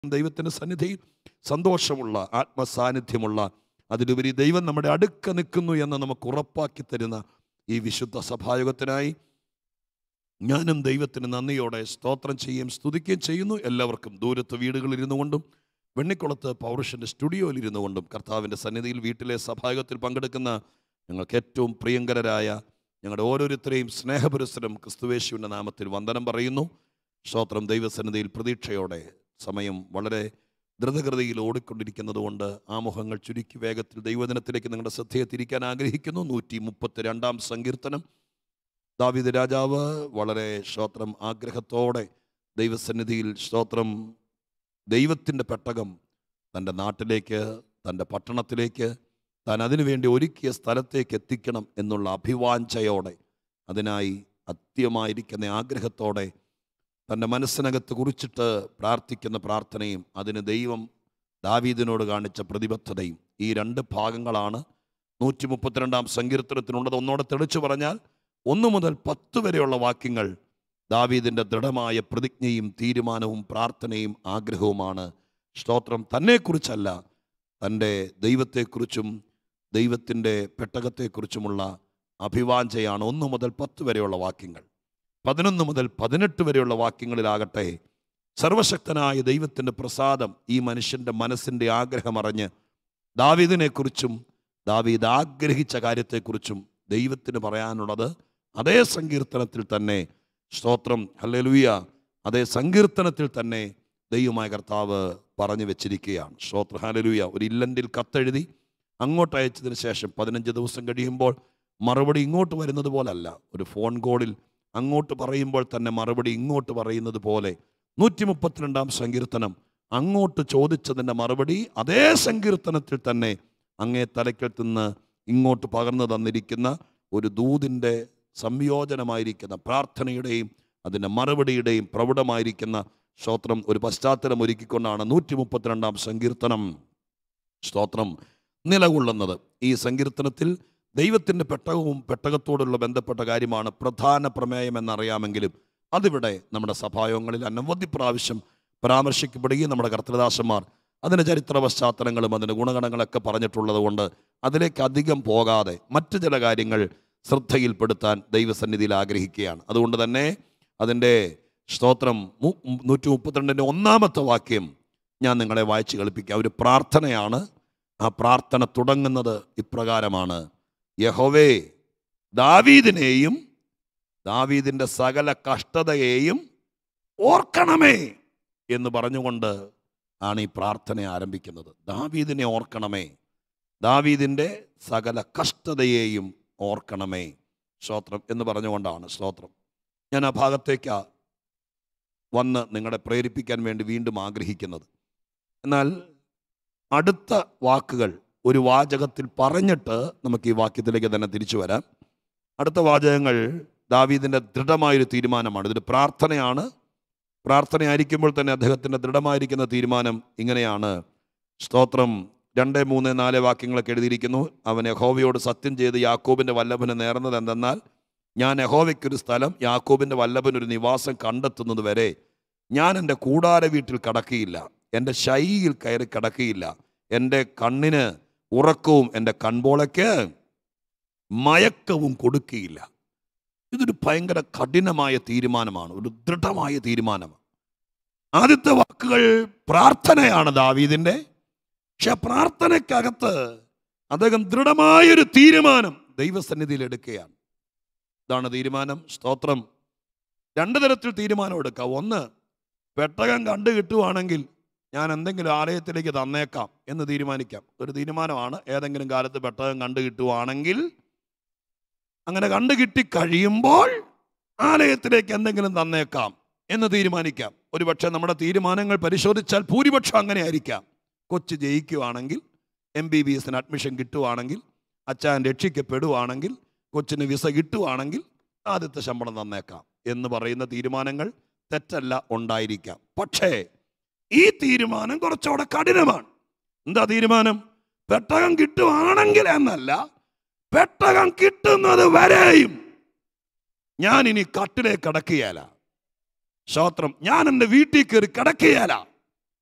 ദൈവത്തിൻ്റെ സന്നിധിയിൽ സന്തോഷമുള്ള ആത്മസാന്നിധ്യമുള്ള അതിലുപരി ദൈവം നമ്മുടെ അടുക്ക നിൽക്കുന്നു എന്ന് നമുക്ക് ഉറപ്പാക്കി തരുന്ന ഈ വിശുദ്ധ സഭായോഗത്തിനായി ഞാനും ദൈവത്തിന് നന്ദിയോടെ സ്തോത്രം ചെയ്യുകയും സ്തുതിക്കുകയും ചെയ്യുന്നു എല്ലാവർക്കും ദൂരത്ത് വീടുകളിൽ ഇരുന്നു കൊണ്ടും വെണ്ണിക്കുളത്ത് പൗരുഷൻ്റെ സ്റ്റുഡിയോയിൽ ഇരുന്നു കൊണ്ടും കർത്താവിൻ്റെ സന്നിധിയിൽ വീട്ടിലെ സഭായോഗത്തിൽ പങ്കെടുക്കുന്ന ഞങ്ങൾക്ക് ഏറ്റവും പ്രിയങ്കരരായ ഞങ്ങളുടെ ഓരോരുത്തരെയും സ്നേഹപുരസ്സരം ക്രിസ്തുവേശുവിൻ്റെ നാമത്തിൽ വന്ദനം പറയുന്നു സ്തോത്രം ദൈവസന്നിധിയിൽ പ്രതീക്ഷയോടെ സമയം വളരെ ദ്രുതഗതിയിൽ ഓടിക്കൊണ്ടിരിക്കുന്നത് കൊണ്ട് ആ മുഖങ്ങൾ ചുരുക്കി വേഗത്തിൽ ദൈവദിനത്തിലേക്ക് നിങ്ങളുടെ ശ്രദ്ധയെ തിരിക്കാൻ ആഗ്രഹിക്കുന്നു നൂറ്റി മുപ്പത്തി രണ്ടാം സങ്കീർത്തനം ദാവീദ് രാജാവ് വളരെ സ്തോത്രം ആഗ്രഹത്തോടെ ദൈവസന്നിധിയിൽ സ്തോത്രം ദൈവത്തിൻ്റെ പെട്ടകം തൻ്റെ നാട്ടിലേക്ക് തൻ്റെ പട്ടണത്തിലേക്ക് താൻ അതിനുവേണ്ടി ഒരുക്കിയ സ്ഥലത്തേക്ക് എത്തിക്കണം എന്നുള്ള അഭിവാഞ്ചയോടെ അതിനായി അത്യമായിരിക്കുന്ന ആഗ്രഹത്തോടെ തൻ്റെ മനസ്സിനകത്ത് കുറിച്ചിട്ട് പ്രാർത്ഥിക്കുന്ന പ്രാർത്ഥനയും അതിന് ദൈവം ദാവീദിനോട് കാണിച്ച പ്രതിബദ്ധതയും ഈ രണ്ട് ഭാഗങ്ങളാണ് നൂറ്റി മുപ്പത്തിരണ്ടാം സങ്കീർത്തനത്തിനുള്ളത് ഒന്നോടെ തെളിച്ചു പറഞ്ഞാൽ ഒന്ന് മുതൽ പത്ത് വരെയുള്ള വാക്യങ്ങൾ ദാവീദിൻ്റെ ദൃഢമായ പ്രതിജ്ഞയും തീരുമാനവും പ്രാർത്ഥനയും ആഗ്രഹവുമാണ് സ്തോത്രം തന്നെക്കുറിച്ചല്ല തൻ്റെ ദൈവത്തെക്കുറിച്ചും ദൈവത്തിൻ്റെ പെട്ടകത്തെക്കുറിച്ചുമുള്ള അഭിവാഞ്ചയാണ് ഒന്ന് മുതൽ പത്ത് വരെയുള്ള വാക്യങ്ങൾ പതിനൊന്ന് മുതൽ പതിനെട്ട് വരെയുള്ള വാക്യങ്ങളിലാകട്ടെ സർവശക്തനായ ദൈവത്തിൻ്റെ പ്രസാദം ഈ മനുഷ്യൻ്റെ മനസ്സിൻ്റെ ആഗ്രഹമറിഞ്ഞ് ദാവീദിനെക്കുറിച്ചും ദാവീദ് ആഗ്രഹിച്ച കാര്യത്തെക്കുറിച്ചും ദൈവത്തിന് പറയാനുള്ളത് അതേ സങ്കീർത്തനത്തിൽ തന്നെ സ്തോത്രം ഹല്ലേലൂയ അതേ സങ്കീർത്തനത്തിൽ തന്നെ ദൈവമായ കർത്താവ് പറഞ്ഞു വെച്ചിരിക്കുകയാണ് സ്തോത്ര ഹല്ലേലൂയ ഒരു ഇല്ലൻറ്റിൽ കത്തെഴുതി അങ്ങോട്ട് അയച്ചതിന് ശേഷം പതിനഞ്ച് ദിവസം കഴിയുമ്പോൾ മറുപടി ഇങ്ങോട്ട് വരുന്നത് പോലല്ല ഒരു ഫോൺ കോളിൽ അങ്ങോട്ട് പറയുമ്പോൾ തന്നെ മറുപടി ഇങ്ങോട്ട് പറയുന്നത് പോലെ നൂറ്റി മുപ്പത്തിരണ്ടാം സങ്കീർത്തനം അങ്ങോട്ട് ചോദിച്ചതിൻ്റെ മറുപടി അതേ സങ്കീർത്തനത്തിൽ തന്നെ അങ്ങേ തലയ്ക്കൽ നിന്ന് ഇങ്ങോട്ട് പകർന്നു തന്നിരിക്കുന്ന ഒരു ദൂതിൻ്റെ സംയോജനമായിരിക്കുന്ന പ്രാർത്ഥനയുടെയും അതിൻ്റെ മറുപടിയുടെയും പ്രൗഢമായിരിക്കുന്ന സ്തോത്രം ഒരു പശ്ചാത്തലം ഒരുക്കിക്കൊണ്ടാണ് നൂറ്റി മുപ്പത്തിരണ്ടാം സങ്കീർത്തനം സ്തോത്രം നിലകൊള്ളുന്നത് ഈ സങ്കീർത്തനത്തിൽ ദൈവത്തിൻ്റെ പെട്ടകവും പെട്ടകത്തോടുള്ള ബന്ധപ്പെട്ട കാര്യമാണ് പ്രധാന പ്രമേയം എന്നറിയാമെങ്കിലും അതിവിടെ നമ്മുടെ സഭായോഗങ്ങളിൽ അനവധി പ്രാവശ്യം പരാമർശിക്കപ്പെടുകയും നമ്മുടെ കർത്തൃദാസന്മാർ അതിൻ്റെ ചരിത്ര പശ്ചാത്തലങ്ങളും അതിൻ്റെ ഗുണഗണങ്ങളൊക്കെ പറഞ്ഞിട്ടുള്ളത് കൊണ്ട് അതിലേക്ക് അധികം പോകാതെ മറ്റു ചില കാര്യങ്ങൾ ശ്രദ്ധയിൽപ്പെടുത്താൻ ദൈവസന്നിധിയിൽ ആഗ്രഹിക്കുകയാണ് അതുകൊണ്ട് തന്നെ അതിൻ്റെ സ്തോത്രം മു- നൂറ്റി മുപ്പത്തിരണ്ടിൻ്റെ ഒന്നാമത്തെ വാക്യം ഞാൻ നിങ്ങളെ വായിച്ച് കളിപ്പിക്കാം ഒരു പ്രാർത്ഥനയാണ് ആ പ്രാർത്ഥന തുടങ്ങുന്നത് ഇപ്രകാരമാണ് യഹോവേ ദാവീദിനെയും ദാവീദിൻ്റെ സകല കഷ്ടതയെയും ഓർക്കണമേ എന്ന് പറഞ്ഞുകൊണ്ട് ആണ് ഈ പ്രാർത്ഥന ആരംഭിക്കുന്നത് ദാവീദിനെ ഓർക്കണമേ ദാവീദിൻ്റെ സകല കഷ്ടതയെയും ഓർക്കണമേ സ്തോത്രം എന്ന് പറഞ്ഞുകൊണ്ടാണ് സ്തോത്രം ഞാൻ ആ ഭാഗത്തേക്ക് വന്ന് നിങ്ങളെ പ്രേരിപ്പിക്കാൻ വേണ്ടി വീണ്ടും ആഗ്രഹിക്കുന്നത് എന്നാൽ അടുത്ത വാക്കുകൾ ഒരു വാചകത്തിൽ പറഞ്ഞിട്ട് നമുക്ക് ഈ വാക്യത്തിലേക്ക് തന്നെ തിരിച്ചു വരാം അടുത്ത വാചകങ്ങൾ ദാവീദിൻ്റെ ദൃഢമായൊരു തീരുമാനമാണ് ഇതൊരു പ്രാർത്ഥനയാണ് പ്രാർത്ഥനയായിരിക്കുമ്പോൾ തന്നെ അദ്ദേഹത്തിൻ്റെ ദൃഢമായിരിക്കുന്ന തീരുമാനം ഇങ്ങനെയാണ് സ്തോത്രം രണ്ട് മൂന്ന് നാല് വാക്യങ്ങളൊക്കെ എഴുതിയിരിക്കുന്നു അവൻ യഹോവയോട് സത്യം ചെയ്ത് യാക്കോബിൻ്റെ വല്ലഭന് നേർന്നത് എന്തെന്നാൽ ഞാൻ യഹോവയ്ക്കൊരു സ്ഥലം യാക്കോബിൻ്റെ വല്ലഭനൊരു നിവാസം കണ്ടെത്തുന്നത് വരെ ഞാൻ എൻ്റെ കൂടാര വീട്ടിൽ കടക്കുകയില്ല എൻ്റെ ശൈയിൽ കയറി കിടക്കുകയില്ല എൻ്റെ കണ്ണിന് ഉറക്കവും എൻ്റെ കൺപോളയ്ക്ക് മയക്കവും കൊടുക്കുകയില്ല ഇതൊരു ഭയങ്കര കഠിനമായ തീരുമാനമാണ് ഒരു ദൃഢമായ തീരുമാനമാണ് ആദ്യത്തെ വാക്കുകൾ പ്രാർത്ഥനയാണ് ദാവീദിൻ്റെ പക്ഷെ ആ പ്രാർത്ഥനയ്ക്കകത്ത് അദ്ദേഹം ദൃഢമായൊരു തീരുമാനം ദൈവസന്നിധിയിൽ എടുക്കുകയാണ് ഇതാണ് തീരുമാനം സ്തോത്രം രണ്ട് തരത്തിൽ തീരുമാനം എടുക്കാം ഒന്ന് പെട്ടകം കണ്ടു കിട്ടുവാണെങ്കിൽ ഞാൻ എന്തെങ്കിലും ആലയത്തിലേക്ക് തന്നേക്കാം എന്ന് തീരുമാനിക്കാം ഒരു തീരുമാനമാണ് ഏതെങ്കിലും കാലത്ത് പെട്ടകം കണ്ടു കിട്ടുവാണെങ്കിൽ അങ്ങനെ കണ്ടു കിട്ടി കഴിയുമ്പോൾ ആലയത്തിലേക്ക് എന്തെങ്കിലും തന്നേക്കാം എന്ന് തീരുമാനിക്കാം ഒരുപക്ഷെ നമ്മുടെ തീരുമാനങ്ങൾ പരിശോധിച്ചാൽ ഭൂരിപക്ഷം അങ്ങനെ ആയിരിക്കാം കൊച്ചു ജയിക്കുവാണെങ്കിൽ എം ബി ബി എസിന് അഡ്മിഷൻ കിട്ടുവാണെങ്കിൽ അച്ഛൻ രക്ഷിക്കപ്പെടുവാണെങ്കിൽ കൊച്ചിന് വിസ കിട്ടുവാണെങ്കിൽ ആദ്യത്തെ ശമ്പളം തന്നേക്കാം എന്ന് പറയുന്ന തീരുമാനങ്ങൾ തെറ്റല്ല ഉണ്ടായിരിക്കാം പക്ഷേ ഈ തീരുമാനം കുറച്ചുകൂടെ കഠിനമാണ് എന്താ തീരുമാനം പെട്ടകം കിട്ടുവാണെങ്കിൽ എന്നല്ല പെട്ടകം കിട്ടുന്നത് വരെയും ഞാൻ ഇനി കട്ടിലേക്ക് കിടക്കുകയല്ല ശ്രോത്രം ഞാൻ എൻ്റെ വീട്ടിൽ കയറി കിടക്കുകയല്ല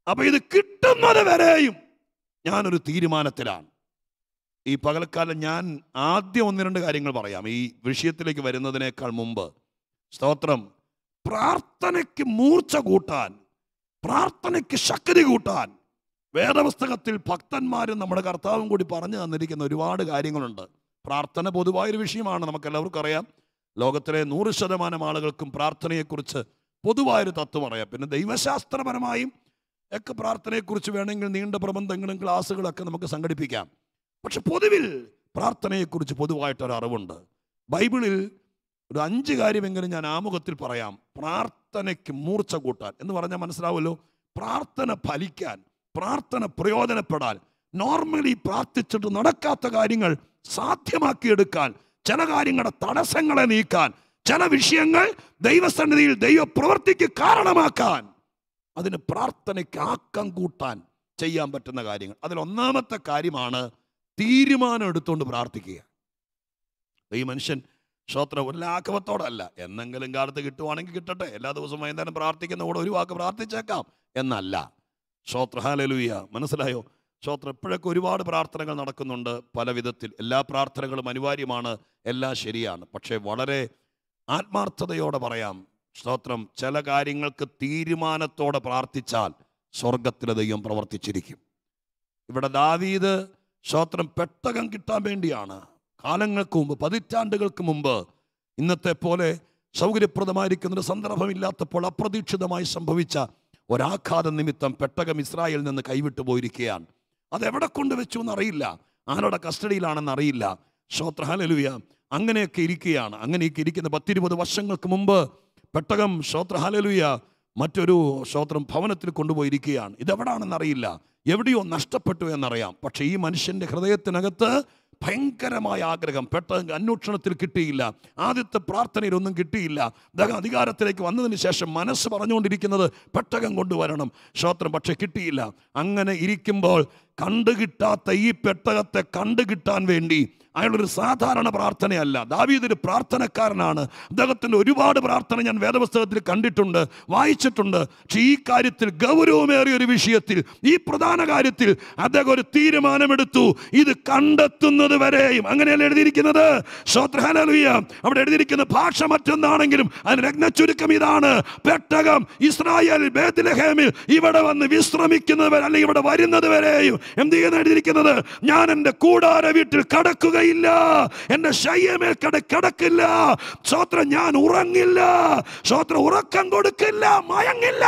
അപ്പൊ ഇത് കിട്ടുന്നത് വരെയും ഞാനൊരു തീരുമാനത്തിലാണ് ഈ പകൽക്കാലം ഞാൻ ആദ്യം ഒന്ന് രണ്ട് കാര്യങ്ങൾ പറയാം ഈ വിഷയത്തിലേക്ക് വരുന്നതിനേക്കാൾ മുമ്പ് സ്തോത്രം പ്രാർത്ഥനയ്ക്ക് മൂർച്ച കൂട്ടാൻ പ്രാർത്ഥനയ്ക്ക് ശക്തി കൂട്ടാൻ വേദപുസ്തകത്തിൽ ഭക്തന്മാരും നമ്മുടെ കർത്താവും കൂടി പറഞ്ഞു തന്നിരിക്കുന്ന ഒരുപാട് കാര്യങ്ങളുണ്ട് പ്രാർത്ഥന പൊതുവായൊരു വിഷയമാണ് നമുക്ക് എല്ലാവർക്കും അറിയാം ലോകത്തിലെ നൂറ് ശതമാനം ആളുകൾക്കും പ്രാർത്ഥനയെക്കുറിച്ച് പൊതുവായൊരു തത്വം അറിയാം പിന്നെ ദൈവശാസ്ത്രപരമായും ഒക്കെ പ്രാർത്ഥനയെക്കുറിച്ച് വേണമെങ്കിൽ നീണ്ട പ്രബന്ധങ്ങളും ക്ലാസ്സുകളൊക്കെ നമുക്ക് സംഘടിപ്പിക്കാം പക്ഷെ പൊതുവിൽ പ്രാർത്ഥനയെക്കുറിച്ച് പൊതുവായിട്ടൊരു അറിവുണ്ട് ബൈബിളിൽ ഒരു അഞ്ച് കാര്യമെങ്കിലും ഞാൻ ആമുഖത്തിൽ പറയാം പ്രാർത്ഥനയ്ക്ക് മൂർച്ച കൂട്ടാൻ എന്ന് പറഞ്ഞാൽ മനസ്സിലാവുമല്ലോ പ്രാർത്ഥന ഫലിക്കാൻ പ്രാർത്ഥന പ്രയോജനപ്പെടാൻ നോർമലി പ്രാർത്ഥിച്ചിട്ട് നടക്കാത്ത കാര്യങ്ങൾ സാധ്യമാക്കിയെടുക്കാൻ ചില കാര്യങ്ങളുടെ തടസ്സങ്ങളെ നീക്കാൻ ചില വിഷയങ്ങൾ ദൈവസന്നിധിയിൽ ദൈവ പ്രവൃത്തിക്ക് കാരണമാക്കാൻ അതിന് പ്രാർത്ഥനയ്ക്ക് ആക്കം കൂട്ടാൻ ചെയ്യാൻ പറ്റുന്ന കാര്യങ്ങൾ അതിൽ ഒന്നാമത്തെ കാര്യമാണ് തീരുമാനം എടുത്തുകൊണ്ട് പ്രാർത്ഥിക്കുക ഈ മനുഷ്യൻ ശ്രോത്ര ഒരു ലാഘവത്തോടല്ല എന്നെങ്കിലും കാലത്ത് കിട്ടുവാണെങ്കിൽ കിട്ടട്ടെ എല്ലാ ദിവസവും വൈകുന്നേരം പ്രാർത്ഥിക്കുന്ന കൂടെ ഒരു വാക്ക് പ്രാർത്ഥിച്ചേക്കാം എന്നല്ല ശ്രോത്ര ഹാലലുയ്യ മനസ്സിലായോ ശ്രോത്ര ഇപ്പോഴൊക്കെ ഒരുപാട് പ്രാർത്ഥനകൾ നടക്കുന്നുണ്ട് പല വിധത്തിൽ എല്ലാ പ്രാർത്ഥനകളും അനിവാര്യമാണ് എല്ലാം ശരിയാണ് പക്ഷേ വളരെ ആത്മാർത്ഥതയോടെ പറയാം സ്തോത്രം ചില കാര്യങ്ങൾക്ക് തീരുമാനത്തോടെ പ്രാർത്ഥിച്ചാൽ സ്വർഗത്തിലെ ദൈവം പ്രവർത്തിച്ചിരിക്കും ഇവിടെ ദാവീദ് സ്തോത്രം പെട്ടകം കിട്ടാൻ വേണ്ടിയാണ് കാലങ്ങൾക്ക് മുമ്പ് പതിറ്റാണ്ടുകൾക്ക് മുമ്പ് ഇന്നത്തെ പോലെ സൗകര്യപ്രദമായിരിക്കുന്ന ഒരു സന്ദർഭമില്ലാത്തപ്പോൾ അപ്രതീക്ഷിതമായി സംഭവിച്ച ഒരാഘാത നിമിത്തം പെട്ടകം ഇസ്രായേലിൽ നിന്ന് കൈവിട്ടു പോയിരിക്കുകയാണ് അതെവിടെ കൊണ്ടുവച്ചു എന്നറിയില്ല ആരുടെ കസ്റ്റഡിയിലാണെന്ന് അറിയില്ല ശ്രോത്രഹാലലുയ അങ്ങനെയൊക്കെ ഇരിക്കുകയാണ് അങ്ങനെയൊക്കെ ഇരിക്കുന്ന പത്തിരുപത് വർഷങ്ങൾക്ക് മുമ്പ് പെട്ടകം ശ്രോത്രഹാലലുയ മറ്റൊരു ശ്രോത്രം ഭവനത്തിൽ കൊണ്ടുപോയിരിക്കുകയാണ് ഇതെവിടാണെന്ന് അറിയില്ല എവിടെയോ നഷ്ടപ്പെട്ടു എന്നറിയാം പക്ഷേ ഈ മനുഷ്യന്റെ ഹൃദയത്തിനകത്ത് ഭയങ്കരമായ ആഗ്രഹം പെട്ടെന്ന് അന്വേഷണത്തിൽ കിട്ടിയില്ല ആദ്യത്തെ പ്രാർത്ഥനയിലൊന്നും കിട്ടിയില്ല അദ്ദേഹം അധികാരത്തിലേക്ക് വന്നതിന് ശേഷം മനസ്സ് പറഞ്ഞുകൊണ്ടിരിക്കുന്നത് പെട്ടകം കൊണ്ടുവരണം ശ്രോത്രം പക്ഷെ കിട്ടിയില്ല അങ്ങനെ ഇരിക്കുമ്പോൾ കണ്ടുകിട്ടാത്ത ഈ പെട്ടകത്തെ കണ്ടുകിട്ടാൻ വേണ്ടി അയാളൊരു സാധാരണ പ്രാർത്ഥനയല്ല ദാവീദ് ഒരു പ്രാർത്ഥനക്കാരനാണ് അദ്ദേഹത്തിൻ്റെ ഒരുപാട് പ്രാർത്ഥന ഞാൻ വേദപുസ്തകത്തിൽ കണ്ടിട്ടുണ്ട് വായിച്ചിട്ടുണ്ട് പക്ഷേ ഈ കാര്യത്തിൽ ഗൗരവമേറിയ ഒരു വിഷയത്തിൽ ഈ പ്രധാന കാര്യത്തിൽ അദ്ദേഹം ഒരു തീരുമാനമെടുത്തു ഇത് കണ്ടെത്തുന്നത് വരെയും അങ്ങനെയല്ല എഴുതിയിരിക്കുന്നത് ശ്രോത്രഹാലലുയ്യ അവിടെ എഴുതിയിരിക്കുന്ന ഭാഷ മറ്റൊന്നാണെങ്കിലും അതിന് രത്നച്ചുരുക്കം ഇതാണ് പെട്ടകം ഇസ്രായേൽ ബേത്ലഹേമിൽ ഇവിടെ വന്ന് വിശ്രമിക്കുന്നത് വരെ അല്ലെങ്കിൽ ഇവിടെ വരുന്നത് വരെയും എന്ത് ചെയ്യുന്ന എഴുതിയിരിക്കുന്നത് ഞാൻ എൻ്റെ കൂടാര വീട്ടിൽ കടക്കുകയില്ല എൻ്റെ ശയ്യമേൽ കട കിടക്കില്ല ശ്രോത്രം ഞാൻ ഉറങ്ങില്ല ശ്രോത്രം ഉറക്കം കൊടുക്കില്ല മയങ്ങില്ല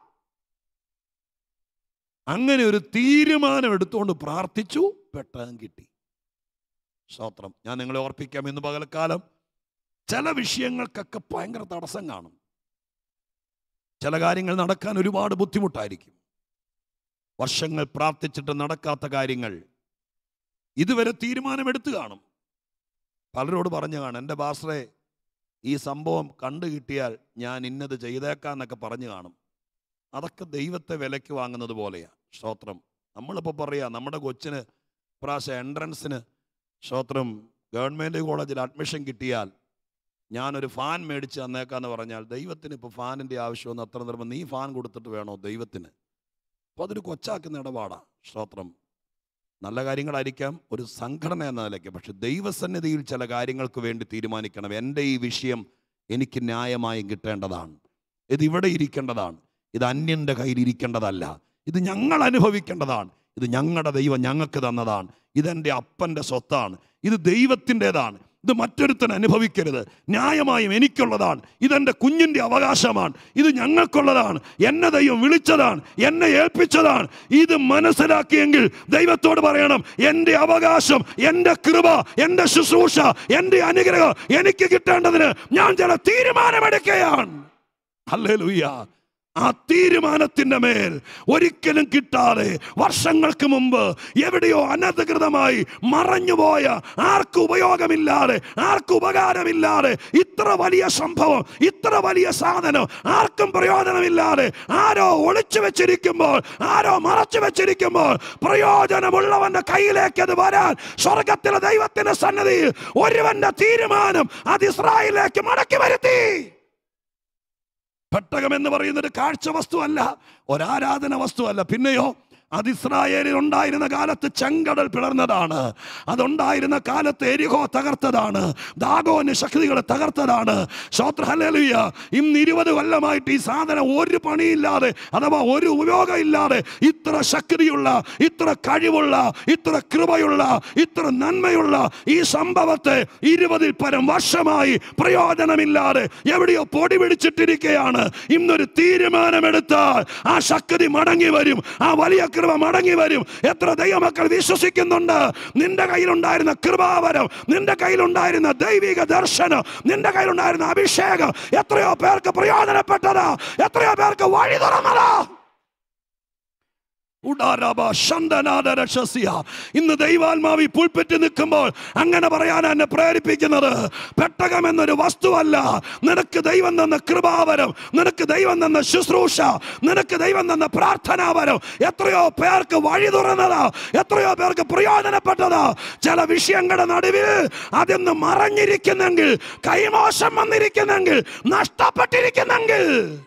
അങ്ങനെ ഒരു തീരുമാനം എടുത്തുകൊണ്ട് പ്രാർത്ഥിച്ചു പെട്ടകം കിട്ടി സ്തോത്രം ഞാൻ നിങ്ങളെ ഓർപ്പിക്കാം ഇന്ന് പകൽക്കാലം ചില വിഷയങ്ങൾക്കൊക്കെ ഭയങ്കര തടസ്സം കാണും ചില കാര്യങ്ങൾ നടക്കാൻ ഒരുപാട് ബുദ്ധിമുട്ടായിരിക്കും വർഷങ്ങൾ പ്രാർത്ഥിച്ചിട്ട് നടക്കാത്ത കാര്യങ്ങൾ ഇതുവരെ തീരുമാനമെടുത്തു കാണും പലരോട് പറഞ്ഞു കാണും എൻ്റെ ബാസ്രെ ഈ സംഭവം കണ്ടു കിട്ടിയാൽ ഞാൻ ഇന്നത് ചെയ്തേക്കാന്നൊക്കെ പറഞ്ഞു കാണും അതൊക്കെ ദൈവത്തെ വിലയ്ക്ക് വാങ്ങുന്നത് പോലെയാണ് സ്തോത്രം നമ്മളിപ്പോൾ പറയാ നമ്മുടെ കൊച്ചിന് പ്രാവശ്യം എൻട്രൻസിന് സ്തോത്രം ഗവൺമെൻറ് കോളേജിൽ അഡ്മിഷൻ കിട്ടിയാൽ ഞാനൊരു ഫാൻ മേടിച്ച് തന്നേക്കാന്ന് പറഞ്ഞാൽ ദൈവത്തിന് ഇപ്പോൾ ഫാനിൻ്റെ ആവശ്യമൊന്നും അത്ര നിർമ്മം നീ ഫാൻ കൊടുത്തിട്ട് വേണോ ദൈവത്തിന് അപ്പോൾ അതൊരു കൊച്ചാക്കുന്ന ഇടപാടാണ് സ്തോത്രം നല്ല കാര്യങ്ങളായിരിക്കാം ഒരു സംഘടന എന്ന നിലയ്ക്ക് പക്ഷെ ദൈവസന്നിധിയിൽ ചില കാര്യങ്ങൾക്ക് വേണ്ടി തീരുമാനിക്കണം എൻ്റെ ഈ വിഷയം എനിക്ക് ന്യായമായും കിട്ടേണ്ടതാണ് ഇത് ഇവിടെ ഇരിക്കേണ്ടതാണ് ഇത് അന്യൻ്റെ കയ്യിൽ ഇരിക്കേണ്ടതല്ല ഇത് ഞങ്ങൾ അനുഭവിക്കേണ്ടതാണ് ഇത് ഞങ്ങളുടെ ദൈവം ഞങ്ങൾക്ക് തന്നതാണ് ഇതെൻ്റെ അപ്പൻ്റെ സ്വത്താണ് ഇത് ദൈവത്തിൻ്റെതാണ് ഇത് മറ്റൊരുത്തൻ അനുഭവിക്കരുത് ന്യായമായും എനിക്കുള്ളതാണ് ഇതെൻ്റെ കുഞ്ഞിൻ്റെ അവകാശമാണ് ഇത് ഞങ്ങൾക്കുള്ളതാണ് എന്നെ ദൈവം വിളിച്ചതാണ് എന്നെ ഏൽപ്പിച്ചതാണ് ഇത് മനസ്സിലാക്കിയെങ്കിൽ ദൈവത്തോട് പറയണം എൻ്റെ അവകാശം എൻ്റെ കൃപ എൻ്റെ ശുശ്രൂഷ എൻ്റെ അനുഗ്രഹം എനിക്ക് കിട്ടേണ്ടതിന് ഞാൻ ചില തീരുമാനമെടുക്കുകയാണ് ഹല്ലേലൂയ ആ തീരുമാനത്തിന്റെ മേൽ ഒരിക്കലും കിട്ടാതെ വർഷങ്ങൾക്ക് മുമ്പ് എവിടെയോ അനധികൃതമായി മറഞ്ഞുപോയ ആർക്കും ഉപയോഗമില്ലാതെ ആർക്കും ഉപകാരമില്ലാതെ ഇത്ര വലിയ സംഭവം ഇത്ര വലിയ സാധനം ആർക്കും പ്രയോജനമില്ലാതെ ആരോ ഒളിച്ചു വെച്ചിരിക്കുമ്പോൾ ആരോ മറച്ചു വെച്ചിരിക്കുമ്പോൾ പ്രയോജനമുള്ളവന്റെ കയ്യിലേക്ക് അത് വരാൻ സ്വർഗത്തിലെ ദൈവത്തിന്റെ സന്നദ്ധിയിൽ ഒരുവന്റെ തീരുമാനം അത് ഇസ്രായേലിലേക്ക് മടക്കി വരുത്തി പെട്ടകം എന്ന് പറയുന്നത് കാഴ്ച വസ്തുവല്ല ഒരാരാധന വസ്തുവല്ല പിന്നെയോ അത് ഇസ്രായേലിൽ ഉണ്ടായിരുന്ന കാലത്ത് ചെങ്കടൽ പിളർന്നതാണ് അതുണ്ടായിരുന്ന കാലത്ത് എരിഹോ തകർത്തതാണ് ദാഗോന് ശക്തികളെ തകർത്തതാണ് ശ്രോത്രഹല്ലേലൂയ ഇന്ന് ഇരുപത് കൊല്ലമായിട്ട് ഈ സാധനം ഒരു പണിയില്ലാതെ അഥവാ ഒരു ഉപയോഗമില്ലാതെ ഇത്ര ശക്തിയുള്ള ഇത്ര കഴിവുള്ള ഇത്ര കൃപയുള്ള ഇത്ര നന്മയുള്ള ഈ സംഭവത്തെ ഇരുപതിൽ പരം വർഷമായി പ്രയോജനമില്ലാതെ എവിടെയോ പൊടി പിടിച്ചിട്ടിരിക്കുകയാണ് ഇന്നൊരു തീരുമാനമെടുത്താൽ ആ ശക്തി മടങ്ങി വരും ആ വലിയ കൃപ മടങ്ങി വരും എത്ര ദൈവമക്കൾ വിശ്വസിക്കുന്നുണ്ട് നിന്റെ കയ്യിലുണ്ടായിരുന്ന കൃപാവരം നിന്റെ കയ്യിലുണ്ടായിരുന്ന ദൈവിക ദർശനം നിന്റെ കയ്യിലുണ്ടായിരുന്ന അഭിഷേകം എത്രയോ പേർക്ക് പ്രയോജനപ്പെട്ടതാ എത്രയോ പേർക്ക് വഴി തുറന്നതാ ഉടാരബ ശന്തനാദ രക്ഷസ്യ. ഇന്ന് ദൈവാത്മാവി പുൽപ്പെറ്റ് നിൽക്കുമ്പോൾ അങ്ങനെ പറയാൻ എന്നെ പ്രേരിപ്പിക്കുന്നത് പെട്ടകം എന്നൊരു വസ്തുവല്ല നിനക്ക് ദൈവം തന്ന കൃപാവരം നിനക്ക് ദൈവം തന്ന ശുശ്രൂഷ നിനക്ക് ദൈവം തന്ന പ്രാർത്ഥനാവരം എത്രയോ പേർക്ക് വഴി തുറന്നതാ എത്രയോ പേർക്ക് പ്രയോജനപ്പെട്ടതാ ചില വിഷയങ്ങളുടെ നടുവിൽ അതൊന്ന് മറഞ്ഞിരിക്കുന്നെങ്കിൽ കൈമോശം വന്നിരിക്കുന്നെങ്കിൽ നഷ്ടപ്പെട്ടിരിക്കുന്നെങ്കിൽ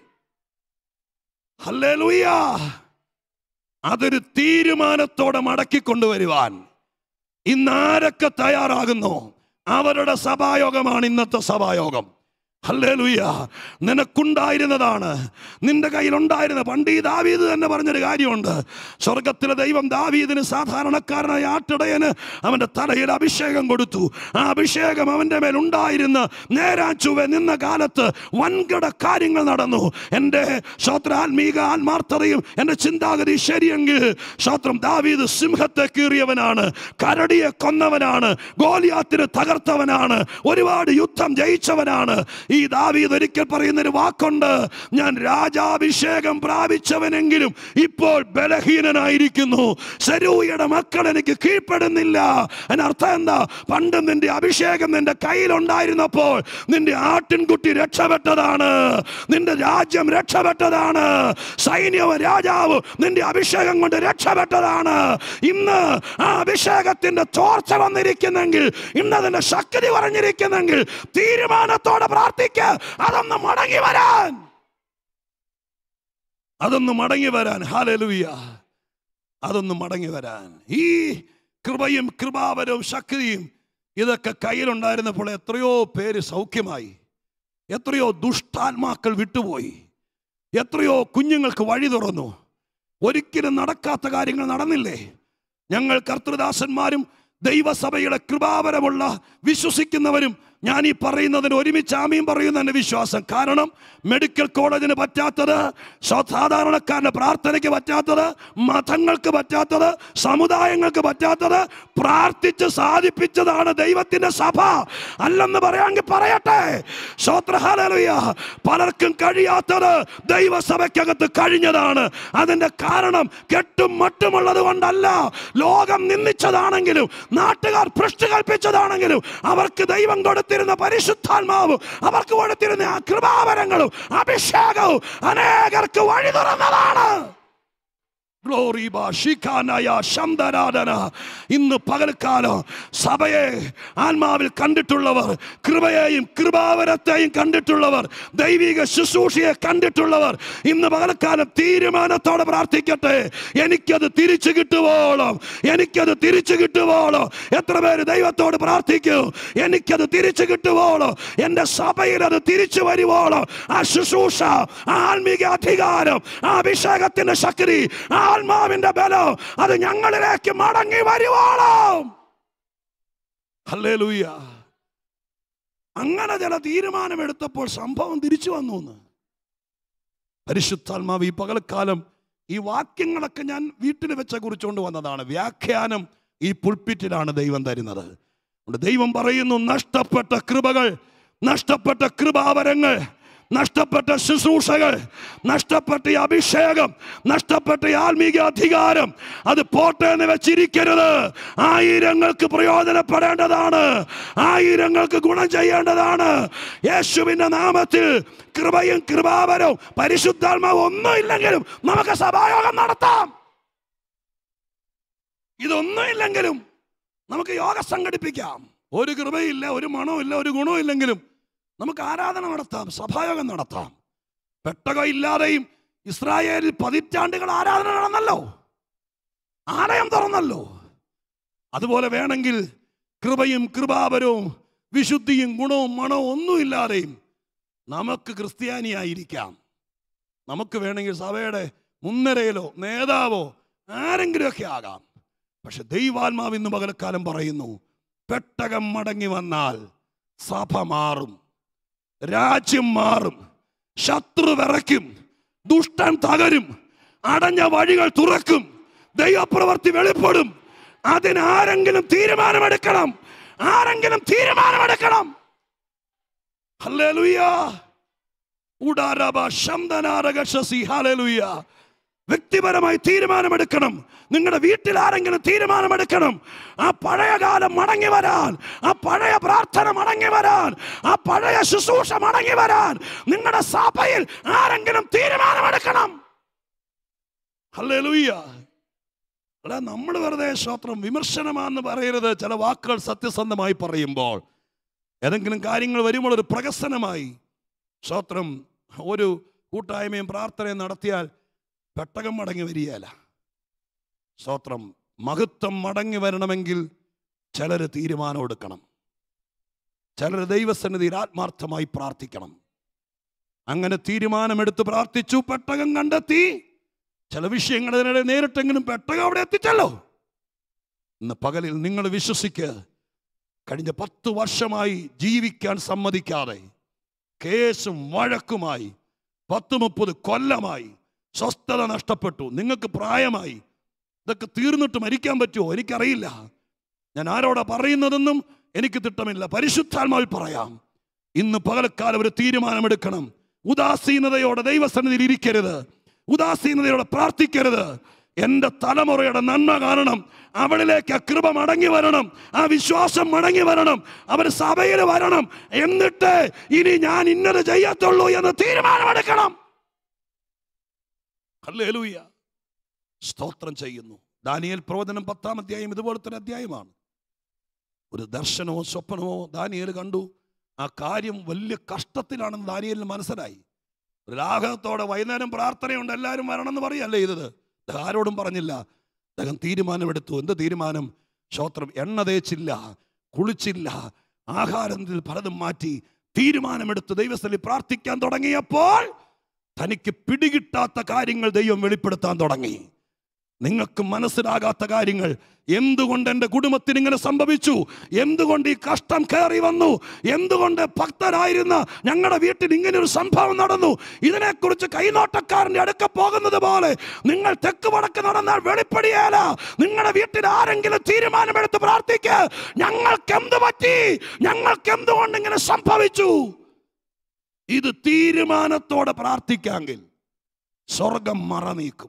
ഹല്ലേലൂയ അതൊരു തീരുമാനത്തോടെ മടക്കി കൊണ്ടുവരുവാൻ ഇന്ന് ആരൊക്കെ തയ്യാറാകുന്നു അവരുടെ സഭായോഗമാണ് ഇന്നത്തെ സഭായോഗം ഹല്ലേലൂയ നിനക്കുണ്ടായിരുന്നതാണ് നിന്റെ കയ്യിലുണ്ടായിരുന്ന പണ്ട് ഈ ദാവീദ് തന്നെ പറഞ്ഞൊരു കാര്യമുണ്ട് സ്വർഗത്തിലെ ദൈവം ദാവീദിന് സാധാരണക്കാരനായ ആട്ടിടയന് അവന്റെ തലയിൽ അഭിഷേകം കൊടുത്തു ആ അഭിഷേകം അവന്റെ മേൽ ഉണ്ടായിരുന്ന നേരാൻ ചുവ നിന്ന കാലത്ത് വൻകിട കാര്യങ്ങൾ നടന്നു എൻ്റെ ശ്രോത്രാത്മീക ആത്മാർത്ഥതയും എൻ്റെ ചിന്താഗതി ശരിയെങ്കിൽ ശ്രോത്രം ദാവീദ് സിംഹത്തെ കീറിയവനാണ് കരടിയെ കൊന്നവനാണ് ഗോലിയാത്തിന് തകർത്തവനാണ് ഒരുപാട് യുദ്ധം ജയിച്ചവനാണ് ഈ ദാവീദ് ഒരിക്കൽ പറയുന്ന ഒരു വാക്കുണ്ട് ഞാൻ രാജാഭിഷേകം പ്രാപിച്ചവനെങ്കിലും ഇപ്പോൾ ബലഹീനനായിരിക്കുന്നു ശരൂയുടെ മക്കൾ എനിക്ക് കീഴ്പ്പെടുന്നില്ല അതിനർത്ഥം എന്താ പണ്ട് നിന്റെ അഭിഷേകം നിന്റെ കയ്യിലുണ്ടായിരുന്നപ്പോൾ നിന്റെ ആട്ടിൻകുട്ടി രക്ഷപ്പെട്ടതാണ് നിന്റെ രാജ്യം രക്ഷപ്പെട്ടതാണ് സൈന്യവും രാജാവും നിന്റെ അഭിഷേകം കൊണ്ട് രക്ഷപ്പെട്ടതാണ് ഇന്ന് ആ അഭിഷേകത്തിന്റെ ചോർച്ച വന്നിരിക്കുന്നെങ്കിൽ ഇന്ന് അതിന്റെ ശക്തി പറഞ്ഞിരിക്കുന്നെങ്കിൽ തീരുമാനത്തോടെ പ്രാർത്ഥിക്ക അതൊന്ന് മടങ്ങി വരാൻ അതൊന്ന് മടങ്ങി വരാൻ ഹാലലുയ്യ അതൊന്ന് മടങ്ങി വരാൻ ഈ കൃപയും കൃപാവരവും ശക്തിയും ഇതൊക്കെ കയ്യിലുണ്ടായിരുന്നപ്പോൾ എത്രയോ പേര് സൗഖ്യമായി എത്രയോ ദുഷ്ടാത്മാക്കൾ വിട്ടുപോയി എത്രയോ കുഞ്ഞുങ്ങൾക്ക് വഴി തുറന്നു ഒരിക്കലും നടക്കാത്ത കാര്യങ്ങൾ നടന്നില്ലേ ഞങ്ങൾ കർത്തൃദാസന്മാരും ദൈവസഭയുടെ കൃപാവരമുള്ള വിശ്വസിക്കുന്നവരും ഞാൻ ഈ പറയുന്നതിന് ഒരുമിച്ച് ആമീൻ പറയുന്ന എൻ്റെ വിശ്വാസം കാരണം മെഡിക്കൽ കോളേജിന് പറ്റാത്തത് സാധാരണക്കാരൻ്റെ പ്രാർത്ഥനയ്ക്ക് പറ്റാത്തത് മതങ്ങൾക്ക് പറ്റാത്തത് സമുദായങ്ങൾക്ക് പറ്റാത്തത് പ്രാർത്ഥിച്ച് സാധിപ്പിച്ചതാണ് ദൈവത്തിൻ്റെ സഭ അല്ലെന്ന് പറയാമെങ്കിൽ പറയട്ടെ ശ്രോത്രഹാലലുയ പലർക്കും കഴിയാത്തത് ദൈവസഭയ്ക്കകത്ത് കഴിഞ്ഞതാണ് അതിൻ്റെ കാരണം കെട്ടും മട്ടുമുള്ളത് കൊണ്ടല്ല ലോകം നിന്ദിച്ചതാണെങ്കിലും നാട്ടുകാർ ഭ്രഷ്ട് കൽപ്പിച്ചതാണെങ്കിലും അവർക്ക് ദൈവം കൊടുത്തിരുന്ന പരിശുദ്ധാത്മാവും അവർക്ക് കൊടുത്തിരുന്ന ആ കൃപാവരങ്ങളും അഭിഷേകവും അനേകർക്ക് വഴി തുറന്നതാണ് ഗ്ലോറി ബാ ഷിഖാനായ ശന്തരാധന ഇന്ന് പകൽക്കാലം സഭയെ ആത്മാവിൽ കണ്ടിട്ടുള്ളവർ കൃപയെയും കൃപാവരത്തെയും കണ്ടിട്ടുള്ളവർ ദൈവിക ശുശ്രൂഷയെ കണ്ടിട്ടുള്ളവർ ഇന്ന് പകൽക്കാലം തീരുമാനത്തോടെ പ്രാർത്ഥിക്കട്ടെ എനിക്കത് തിരിച്ചു കിട്ടുവോളം എനിക്കത് തിരിച്ചു കിട്ടുവോളം എത്ര പേര് ദൈവത്തോട് പ്രാർത്ഥിക്കും എനിക്കത് തിരിച്ചു കിട്ടുവോളം എൻ്റെ സഭയിൽ അത് തിരിച്ചു വരുവോളം ആ ശുശ്രൂഷ ആ ആത്മീക അധികാരം ആ അഭിഷേകത്തിന്റെ ശക്തി ആ ആത്മാവിന്റെ ബലം അത് ഞങ്ങളിലേക്ക് മടങ്ങി വരുവോളം ഹല്ലേലൂയ അങ്ങനെ ചില തീരുമാനമെടുത്തപ്പോൾ സംഭവം തിരിച്ചു വന്നു എന്ന് പരിശുദ്ധാത്മാവ് ഈ പകൽക്കാലം ഈ വാക്യങ്ങളൊക്കെ ഞാൻ വീട്ടിൽ വെച്ച കുറിച്ചുകൊണ്ട് വന്നതാണ് വ്യാഖ്യാനം ഈ പുൾപ്പിറ്റിലാണ് ദൈവം തരുന്നത് അതുകൊണ്ട് ദൈവം പറയുന്നു നഷ്ടപ്പെട്ട കൃപകൾ നഷ്ടപ്പെട്ട കൃപാവരങ്ങൾ നഷ്ടപ്പെട്ട ശുശ്രൂഷകൾ നഷ്ടപ്പെട്ട ഈ അഭിഷേകം നഷ്ടപ്പെട്ട ഈ ആത്മീക അധികാരം അത് പോട്ടെ എന്ന് വെച്ചിരിക്കരുത് ആയിരങ്ങൾക്ക് പ്രയോജനപ്പെടേണ്ടതാണ് ആയിരങ്ങൾക്ക് ഗുണം ചെയ്യേണ്ടതാണ് യേശുവിന്റെ നാമത്തിൽ കൃപയും കൃപാവരവും പരിശുദ്ധാത്മാവും ഒന്നും ഇല്ലെങ്കിലും നമുക്ക് സഭായോഗം നടത്താം ഇതൊന്നും ഇല്ലെങ്കിലും നമുക്ക് യോഗ സംഘടിപ്പിക്കാം ഒരു കൃപയില്ല ഒരു മണവും ഇല്ല ഒരു ഗുണവും ഇല്ലെങ്കിലും നമുക്ക് ആരാധന നടത്താം സഭായോഗം നടത്താം പെട്ടകം ഇല്ലാതെയും ഇസ്രായേലിൽ പതിറ്റാണ്ടുകൾ ആരാധന നടന്നല്ലോ ആലയം തുറന്നല്ലോ അതുപോലെ വേണമെങ്കിൽ കൃപയും കൃപാപരവും വിശുദ്ധിയും ഗുണവും മണവും ഒന്നുമില്ലാതെയും നമുക്ക് ക്രിസ്ത്യാനിയായിരിക്കാം നമുക്ക് വേണമെങ്കിൽ സഭയുടെ മുൻനിരയിലോ നേതാവോ ആരെങ്കിലുമൊക്കെ ആകാം പക്ഷെ ദൈവാത്മാവ് ഇന്ന് പകലക്കാലം പറയുന്നു പെട്ടകം മടങ്ങി വന്നാൽ സഭ മാറും രാജ്യം മാറും ശത്രു വിറയ്ക്കും ദുഷ്ടൻ തകരും അടഞ്ഞ വഴികൾ തുറക്കും ദൈവപ്രവർത്തി വെളിപ്പെടും അതിന് ആരെങ്കിലും തീരുമാനമെടുക്കണം ആരെങ്കിലും തീരുമാനമെടുക്കണം ഹല്ലേലൂയ ഉടാരബ ശബ്ദനാരകശസി ഹല്ലേലൂയ വ്യക്തിപരമായി തീരുമാനമെടുക്കണം നിങ്ങളുടെ വീട്ടിൽ ആരെങ്കിലും തീരുമാനമെടുക്കണം ആ പഴയ കാലം മടങ്ങി വരാൻ ആ പഴയ പ്രാർത്ഥന മടങ്ങി വരാൻ ആ പഴയ ശുശ്രൂഷ മടങ്ങി വരാൻ നിങ്ങളുടെ സഭയിൽ ആരെങ്കിലും തീരുമാനമെടുക്കണം ഹല്ലേലൂയ അല്ല നമ്മൾ വെറുതെ ശ്രോത്രം വിമർശനമാണെന്ന് പറയരുത് ചില വാക്കുകൾ സത്യസന്ധമായി പറയുമ്പോൾ ഏതെങ്കിലും കാര്യങ്ങൾ വരുമ്പോൾ ഒരു പ്രകസനമായി ശ്രോത്രം ഒരു കൂട്ടായ്മയും പ്രാർത്ഥനയും നടത്തിയാൽ പെട്ടകം മടങ്ങി വരികയല്ല സ്തോത്രം മഹത്വം മടങ്ങി വരണമെങ്കിൽ ചിലർ തീരുമാനം എടുക്കണം ചിലർ ദൈവസന്നിധിയിൽ ആത്മാർത്ഥമായി പ്രാർത്ഥിക്കണം അങ്ങനെ തീരുമാനമെടുത്ത് പ്രാർത്ഥിച്ചു പെട്ടകം കണ്ടെത്തി ചില വിഷയങ്ങൾ അതിനിടെ നേരിട്ടെങ്കിലും പെട്ടകം അവിടെ എത്തിച്ചല്ലോ ഇന്ന് പകലിൽ നിങ്ങൾ വിശ്വസിക്ക് കഴിഞ്ഞ പത്ത് വർഷമായി ജീവിക്കാൻ സമ്മതിക്കാതെ കേസും വഴക്കുമായി പത്ത് മുപ്പത് കൊല്ലമായി സ്വസ്ഥത നഷ്ടപ്പെട്ടു നിങ്ങൾക്ക് പ്രായമായി ഇതൊക്കെ തീർന്നിട്ട് മരിക്കാൻ പറ്റുമോ എനിക്കറിയില്ല ഞാൻ ആരോടാ പറയുന്നതെന്നും എനിക്ക് തിട്ടമില്ല പരിശുദ്ധാത്മാവിൽ പറയാം ഇന്ന് പകലക്കാലം ഒരു തീരുമാനമെടുക്കണം ഉദാസീനതയോടെ ദൈവസന്നിധിയിൽ ഇരിക്കരുത് ഉദാസീനതയോടെ പ്രാർത്ഥിക്കരുത് എൻ്റെ തലമുറയുടെ നന്മ കാരണം അവളിലേക്ക് ആ കൃപ മടങ്ങി വരണം ആ വിശ്വാസം മടങ്ങി വരണം അവർ സഭയിൽ വരണം എന്നിട്ട് ഇനി ഞാൻ ഇന്നത് ചെയ്യത്തുള്ളൂ എന്ന് തീരുമാനമെടുക്കണം ഹല്ലേലൂയ സ്തോത്രം ചെയ്യുന്നു ദാനിയേൽ പ്രവചനം പത്താം അധ്യായം ഇതുപോലത്തെ ഒരു അധ്യായമാണ് ഒരു ദർശനമോ സ്വപ്നമോ ദാനിയേൽ കണ്ടു ആ കാര്യം വലിയ കഷ്ടത്തിലാണെന്ന് ദാനിയേലിന് മനസ്സിലായി ഒരു ലാഘവത്തോടെ വൈകുന്നേരം പ്രാർത്ഥനയുണ്ട് എല്ലാവരും വരണമെന്ന് പറയല്ലേ ചെയ്തത് ഇത് ആരോടും പറഞ്ഞില്ല അദ്ദേഹം തീരുമാനമെടുത്തു എന്ത് തീരുമാനം ശ്രോത്രം എണ്ണ തേച്ചില്ല കുളിച്ചില്ല ആഹാരത്തിൽ പലതും മാറ്റി തീരുമാനമെടുത്ത് ദൈവസ്ഥലിൽ പ്രാർത്ഥിക്കാൻ തുടങ്ങിയപ്പോൾ തനിക്ക് പിടികിട്ടാത്ത കാര്യങ്ങൾ ദൈവം വെളിപ്പെടുത്താൻ തുടങ്ങി നിങ്ങൾക്ക് മനസ്സിലാകാത്ത കാര്യങ്ങൾ എന്തുകൊണ്ട് എൻ്റെ കുടുംബത്തിന് ഇങ്ങനെ സംഭവിച്ചു എന്തുകൊണ്ട് ഈ കഷ്ടം കയറി വന്നു എന്തുകൊണ്ട് ഭക്തരായിരുന്ന ഞങ്ങളുടെ വീട്ടിൽ ഇങ്ങനെ ഒരു സംഭവം നടന്നു ഇതിനെക്കുറിച്ച് കൈനോട്ടക്കാരൻ്റെ അടുക്ക പോകുന്നത് പോലെ നിങ്ങൾ തെക്ക് വടക്ക് നടന്നാൽ വെളിപ്പെടിയേല നിങ്ങളുടെ വീട്ടിൽ ആരെങ്കിലും തീരുമാനമെടുത്ത് പ്രാർത്ഥിക്കുക ഞങ്ങൾക്ക് എന്ത് പറ്റി ഞങ്ങൾക്ക് എന്തുകൊണ്ട് ഇങ്ങനെ സംഭവിച്ചു ഇത് തീരുമാനത്തോടെ പ്രാർത്ഥിക്കാമെങ്കിൽ സ്വർഗം മറ നീക്കും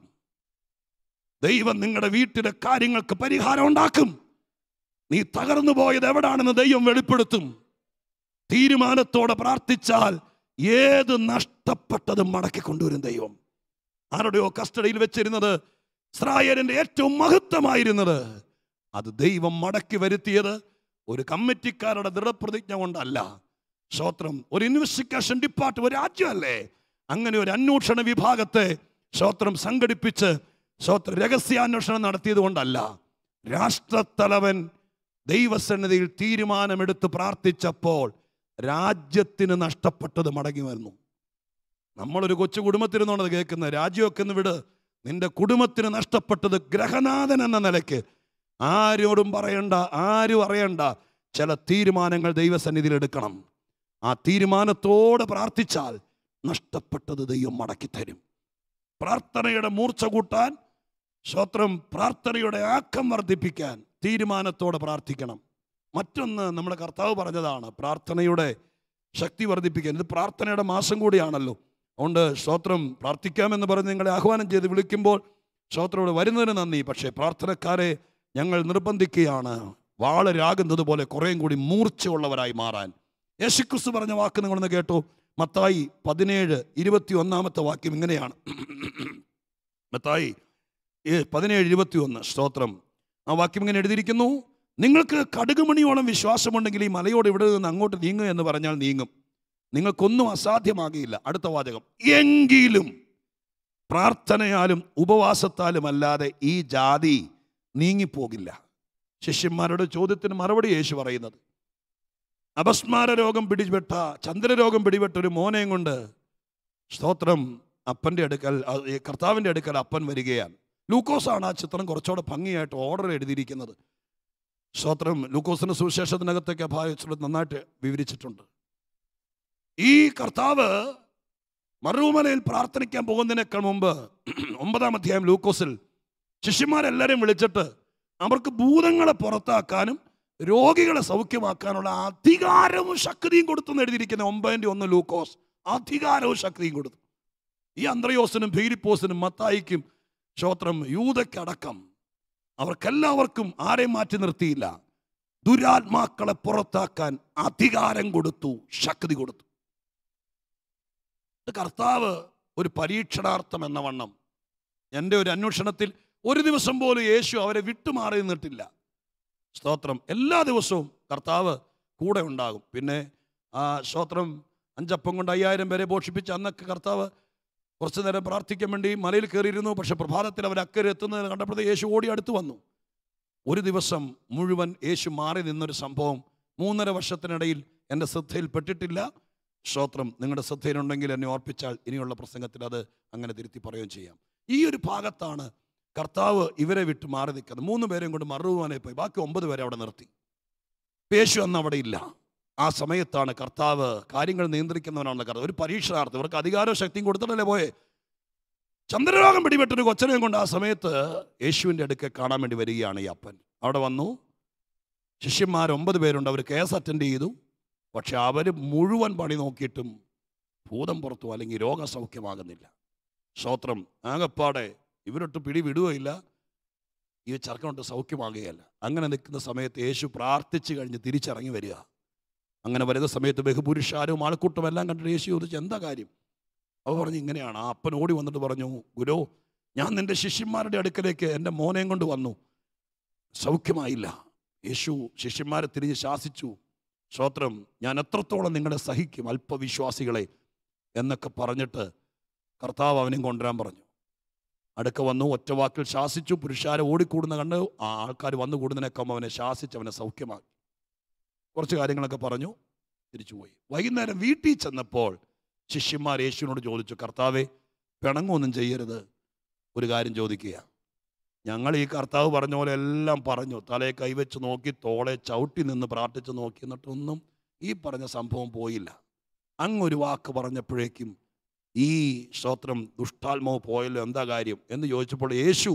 ദൈവം നിങ്ങളുടെ വീട്ടിലെ കാര്യങ്ങൾക്ക് പരിഹാരം ഉണ്ടാക്കും നീ തകർന്നു പോയത് എവിടാണെന്ന് ദൈവം വെളിപ്പെടുത്തും തീരുമാനത്തോടെ പ്രാർത്ഥിച്ചാൽ ഏത് നഷ്ടപ്പെട്ടതും മടക്കി കൊണ്ടുവരും ദൈവം ആരുടെയോ കസ്റ്റഡിയിൽ വെച്ചിരുന്നത് ഇസ്രായേലിന്റെ ഏറ്റവും മഹത്വമായിരുന്നത് അത് ദൈവം മടക്കി വരുത്തിയത് ഒരു കമ്മിറ്റിക്കാരുടെ ദൃഢപ്രതിജ്ഞ കൊണ്ടല്ല ശ്രോത്രം ഒരു ഇൻവെസ്റ്റിഗേഷൻ ഡിപ്പാർട്ട് ഒരു രാജ്യമല്ലേ അങ്ങനെ ഒരു അന്വേഷണ വിഭാഗത്തെ ശ്രോത്രം സംഘടിപ്പിച്ച് ശ്രോത്ര രഹസ്യാന്വേഷണം നടത്തിയത് കൊണ്ടല്ല രാഷ്ട്രത്തലവൻ ദൈവസന്നിധിയിൽ തീരുമാനമെടുത്ത് പ്രാർത്ഥിച്ചപ്പോൾ രാജ്യത്തിന് നഷ്ടപ്പെട്ടത് മടങ്ങി വന്നു നമ്മളൊരു കൊച്ചു കുടുംബത്തിരുന്നോണത് കേൾക്കുന്നത് രാജ്യമൊക്കെ ഒന്ന് വിട് നിന്റെ കുടുംബത്തിന് നഷ്ടപ്പെട്ടത് ഗ്രഹനാഥൻ എന്ന നിലയ്ക്ക് ആരോടും പറയണ്ട ആരും അറിയണ്ട ചില തീരുമാനങ്ങൾ ദൈവസന്നിധിയിൽ എടുക്കണം ആ തീരുമാനത്തോടെ പ്രാർത്ഥിച്ചാൽ നഷ്ടപ്പെട്ടത് ദൈവം മടക്കി തരും പ്രാർത്ഥനയുടെ മൂർച്ച കൂട്ടാൻ ശ്രോത്രം പ്രാർത്ഥനയുടെ ആക്കം വർദ്ധിപ്പിക്കാൻ തീരുമാനത്തോടെ പ്രാർത്ഥിക്കണം മറ്റൊന്ന് നമ്മുടെ കർത്താവ് പറഞ്ഞതാണ് പ്രാർത്ഥനയുടെ ശക്തി വർദ്ധിപ്പിക്കാൻ ഇത് പ്രാർത്ഥനയുടെ മാസം കൂടിയാണല്ലോ അതുകൊണ്ട് സ്തോത്രം പ്രാർത്ഥിക്കാമെന്ന് പറഞ്ഞ് നിങ്ങളെ ആഹ്വാനം ചെയ്ത് വിളിക്കുമ്പോൾ സ്തോത്രോട് വരുന്നതിന് നന്ദി പക്ഷേ പ്രാർത്ഥനക്കാരെ ഞങ്ങൾ നിർബന്ധിക്കുകയാണ് വാളരാകുന്നത് പോലെ കുറേയും കൂടി മൂർച്ചയുള്ളവരായി മാറാൻ യേശുക്രിസ്തു പറഞ്ഞ വാക്ക് നിങ്ങളൊന്ന് കേട്ടോ മത്തായി പതിനേഴ് ഇരുപത്തി ഒന്നാമത്തെ വാക്യം ഇങ്ങനെയാണ് മത്തായി ഏ, പതിനേഴ് ഇരുപത്തി ഒന്ന് സ്തോത്രം ആ വാക്യം ഇങ്ങനെ എഴുതിയിരിക്കുന്നു നിങ്ങൾക്ക് കടുകുമണിയോളം വിശ്വാസമുണ്ടെങ്കിൽ ഈ മലയോട് ഇവിടെ നിന്ന് അങ്ങോട്ട് നീങ്ങുക എന്ന് പറഞ്ഞാൽ നീങ്ങും നിങ്ങൾക്കൊന്നും അസാധ്യമാകില്ല അടുത്ത വാചകം എങ്കിലും പ്രാർത്ഥനയാലും ഉപവാസത്താലും അല്ലാതെ ഈ ജാതി നീങ്ങിപ്പോകില്ല ശിഷ്യന്മാരുടെ ചോദ്യത്തിന് മറുപടി യേശു പറയുന്നത് അപസ്മാര രോഗം പിടിപെട്ട ചന്ദ്രരോഗം പിടിപെട്ട ഒരു മോനെയും കൊണ്ട് സ്തോത്രം അപ്പൻ്റെ അടുക്കൽ ആ, ഈ കർത്താവിൻ്റെ അടുക്കൽ അപ്പൻ വരികയാണ് ലൂക്കോസാണ് ആ ചിത്രം കുറച്ചുകൂടെ ഭംഗിയായിട്ട് ഓർഡർ എഴുതിയിരിക്കുന്നത് സ്തോത്രം ലൂക്കോസിന്റെ സുവിശേഷത്തിനകത്തേക്ക് അഭാവിച്ചിട്ട് നന്നായിട്ട് വിവരിച്ചിട്ടുണ്ട് ഈ കർത്താവ് മറുമലയിൽ പ്രാർത്ഥനിക്കാൻ പോകുന്നതിനേക്കാൾ മുമ്പ് ഒമ്പതാം അധ്യായം ലൂക്കോസിൽ ശിഷ്യന്മാരെല്ലാവരെയും വിളിച്ചിട്ട് അവർക്ക് ഭൂതങ്ങളെ പുറത്താക്കാനും രോഗികളെ സൗഖ്യമാക്കാനുള്ള അധികാരവും ശക്തിയും കൊടുത്തെന്ന് എഴുതിയിരിക്കുന്ന ഒമ്പതിൻ്റെ ഒന്ന് ലൂക്കോസ് അധികാരവും ശക്തിയും കൊടുത്തു ഈ അന്ത്രയോസിനും ഭീരിപ്പോസിനും മത്തായിക്കും ശ്രോത്രം യൂതയ്ക്കടക്കം അവർക്കെല്ലാവർക്കും ആരെയും മാറ്റി നിർത്തിയില്ല ദുരാത്മാക്കളെ പുറത്താക്കാൻ അധികാരം കൊടുത്തു ശക്തി കൊടുത്തു ഇത് കർത്താവ് ഒരു പരീക്ഷണാർത്ഥം എന്ന വണ്ണം എൻ്റെ ഒരു അന്വേഷണത്തിൽ ഒരു ദിവസം പോലും യേശു അവരെ വിട്ടുമാറി നിന്നിട്ടില്ല സ്തോത്രം എല്ലാ ദിവസവും കർത്താവ് കൂടെ ഉണ്ടാകും പിന്നെ ആ സ്തോത്രം അഞ്ചപ്പം കൊണ്ട് അയ്യായിരം പേരെ പോഷിപ്പിച്ച് അന്നൊക്കെ കർത്താവ് കുറച്ചു നേരം പ്രാർത്ഥിക്കാൻ വേണ്ടി മലയിൽ കയറിയിരുന്നു പക്ഷെ പ്രഭാതത്തിൽ അവർ അക്കരെ എത്തുന്നത് കണ്ടപ്പോഴത്തെ യേശു ഓടി അടുത്ത് വന്നു ഒരു ദിവസം മുഴുവൻ യേശു മാറി നിന്നൊരു സംഭവം മൂന്നര വർഷത്തിനിടയിൽ എൻ്റെ ശ്രദ്ധയിൽപ്പെട്ടിട്ടില്ല സ്തോത്രം നിങ്ങളുടെ ശ്രദ്ധയിലുണ്ടെങ്കിൽ എന്നെ ഓർപ്പിച്ചാൽ ഇനിയുള്ള പ്രസംഗത്തിൽ അത് അങ്ങനെ തിരുത്തി പറയുകയും ചെയ്യാം ഈ ഒരു ഭാഗത്താണ് കർത്താവ് ഇവരെ വിട്ട് മാറി നിൽക്കുന്നത് മൂന്ന് പേരെയും കൊണ്ട് മറുവാനെ പോയി ബാക്കി ഒമ്പത് പേരെ അവിടെ നിർത്തി യേശു അന്ന് അവിടെ ഇല്ല ആ സമയത്താണ് കർത്താവ് കാര്യങ്ങൾ നിയന്ത്രിക്കുന്നവനാണ് കർത്താവ് ഒരു പരീക്ഷണാർത്ഥം ഇവർക്ക് അധികാരവും ശക്തിയും കൊടുത്തിട്ടല്ലേ പോയെ ചന്ദ്രരോഗം പിടിപെട്ടൊരു കൊച്ചനെയും കൊണ്ട് ആ സമയത്ത് യേശുവിൻ്റെ അടുക്കെ കാണാൻ വേണ്ടി വരികയാണ് ഈ അപ്പൻ അവിടെ വന്നു ശിഷ്യന്മാർ ഒമ്പത് പേരുണ്ട് അവർ കേസ് അറ്റൻഡ് ചെയ്തു പക്ഷെ അവർ മുഴുവൻ പണി നോക്കിയിട്ടും ഭൂതം പുറത്തു അല്ലെങ്കിൽ രോഗസൗഖ്യമാകുന്നില്ല സ്തോത്രം ആകപ്പാടെ ഇവരൊട്ട് പിടി വിടുകയില്ല ഈ ചെറുക്കനൊട്ട് സൗഖ്യമാകുകയല്ല അങ്ങനെ നിൽക്കുന്ന സമയത്ത് യേശു പ്രാർത്ഥിച്ചു കഴിഞ്ഞ് തിരിച്ചിറങ്ങി വരിക അങ്ങനെ വരുന്ന സമയത്ത് ബഹുപുരുഷാരും ആൾക്കൂട്ടം എല്ലാം കണ്ടിട്ട് യേശു ചോദിച്ചു എന്താ കാര്യം അവ പറഞ്ഞു ഇങ്ങനെയാണ് ആ അപ്പൻ ഓടി വന്നിട്ട് പറഞ്ഞു ഗുരു ഞാൻ നിന്റെ ശിഷ്യന്മാരുടെ അടുക്കലേക്ക് എൻ്റെ മോനെയും കൊണ്ട് വന്നു സൗഖ്യമായില്ല യേശു ശിഷ്യന്മാരെ തിരിഞ്ഞ് ശാസിച്ചു സ്തോത്രം ഞാൻ എത്രത്തോളം നിങ്ങളെ സഹിക്കും അല്പവിശ്വാസികളെ എന്നൊക്കെ പറഞ്ഞിട്ട് കർത്താവ് അവനെയും കൊണ്ടുവരാൻ പറഞ്ഞു അടുക്ക വന്നു ഒറ്റ വാക്കിൽ ശാസിച്ചു പുരുഷാരെ ഓടിക്കൂടുന്ന കണ്ട് ആ ആൾക്കാർ വന്നു കൂടുന്നതിനൊക്കെ അവനെ ശാസിച്ച് അവനെ സൗഖ്യമാക്കി കുറച്ച് കാര്യങ്ങളൊക്കെ പറഞ്ഞു തിരിച്ചുപോയി വൈകുന്നേരം വീട്ടിൽ ചെന്നപ്പോൾ ശിഷ്യന്മാർ യേശുവിനോട് ചോദിച്ചു കർത്താവെ പിണങ്ങൊന്നും ചെയ്യരുത് ഒരു കാര്യം ചോദിക്കുക ഞങ്ങൾ ഈ കർത്താവ് പറഞ്ഞ പോലെ എല്ലാം പറഞ്ഞു തലയെ കൈവച്ച് നോക്കി തോളെ ചവിട്ടി നിന്ന് പ്രാർത്ഥിച്ച് നോക്കി എന്നിട്ടൊന്നും ഈ പറഞ്ഞ സംഭവം പോയില്ല അങ്ങൊരു വാക്ക് പറഞ്ഞപ്പോഴേക്കും ഈ സ്തോത്രം ദുഷ്ടാത്മാവ് പോയല്ലോ എന്താ കാര്യം എന്ന് ചോദിച്ചപ്പോൾ യേശു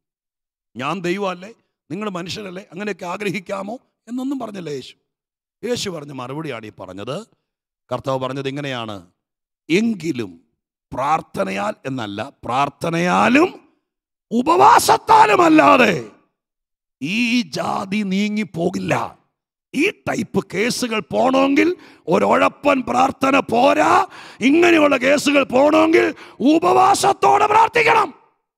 ഞാൻ ദൈവമല്ലേ നിങ്ങൾ മനുഷ്യരല്ലേ അങ്ങനെയൊക്കെ ആഗ്രഹിക്കാമോ എന്നൊന്നും പറഞ്ഞില്ല യേശു യേശു പറഞ്ഞ മറുപടിയാണ് ഈ പറഞ്ഞത് കർത്താവ് പറഞ്ഞത് ഇങ്ങനെയാണ് എങ്കിലും പ്രാർത്ഥനയാൽ എന്നല്ല പ്രാർത്ഥനയാലും ഉപവാസത്താലും അല്ലാതെ ഈ ജാതി നീങ്ങിപ്പോകില്ല ഈ ടൈപ്പ് കേസുകൾ പോണമെങ്കിൽ ഒരുഴപ്പൻ പ്രാർത്ഥന പോരാ ഇങ്ങനെയുള്ള കേസുകൾ പോണമെങ്കിൽ ഉപവാസത്തോടെ പ്രാർത്ഥിക്കണം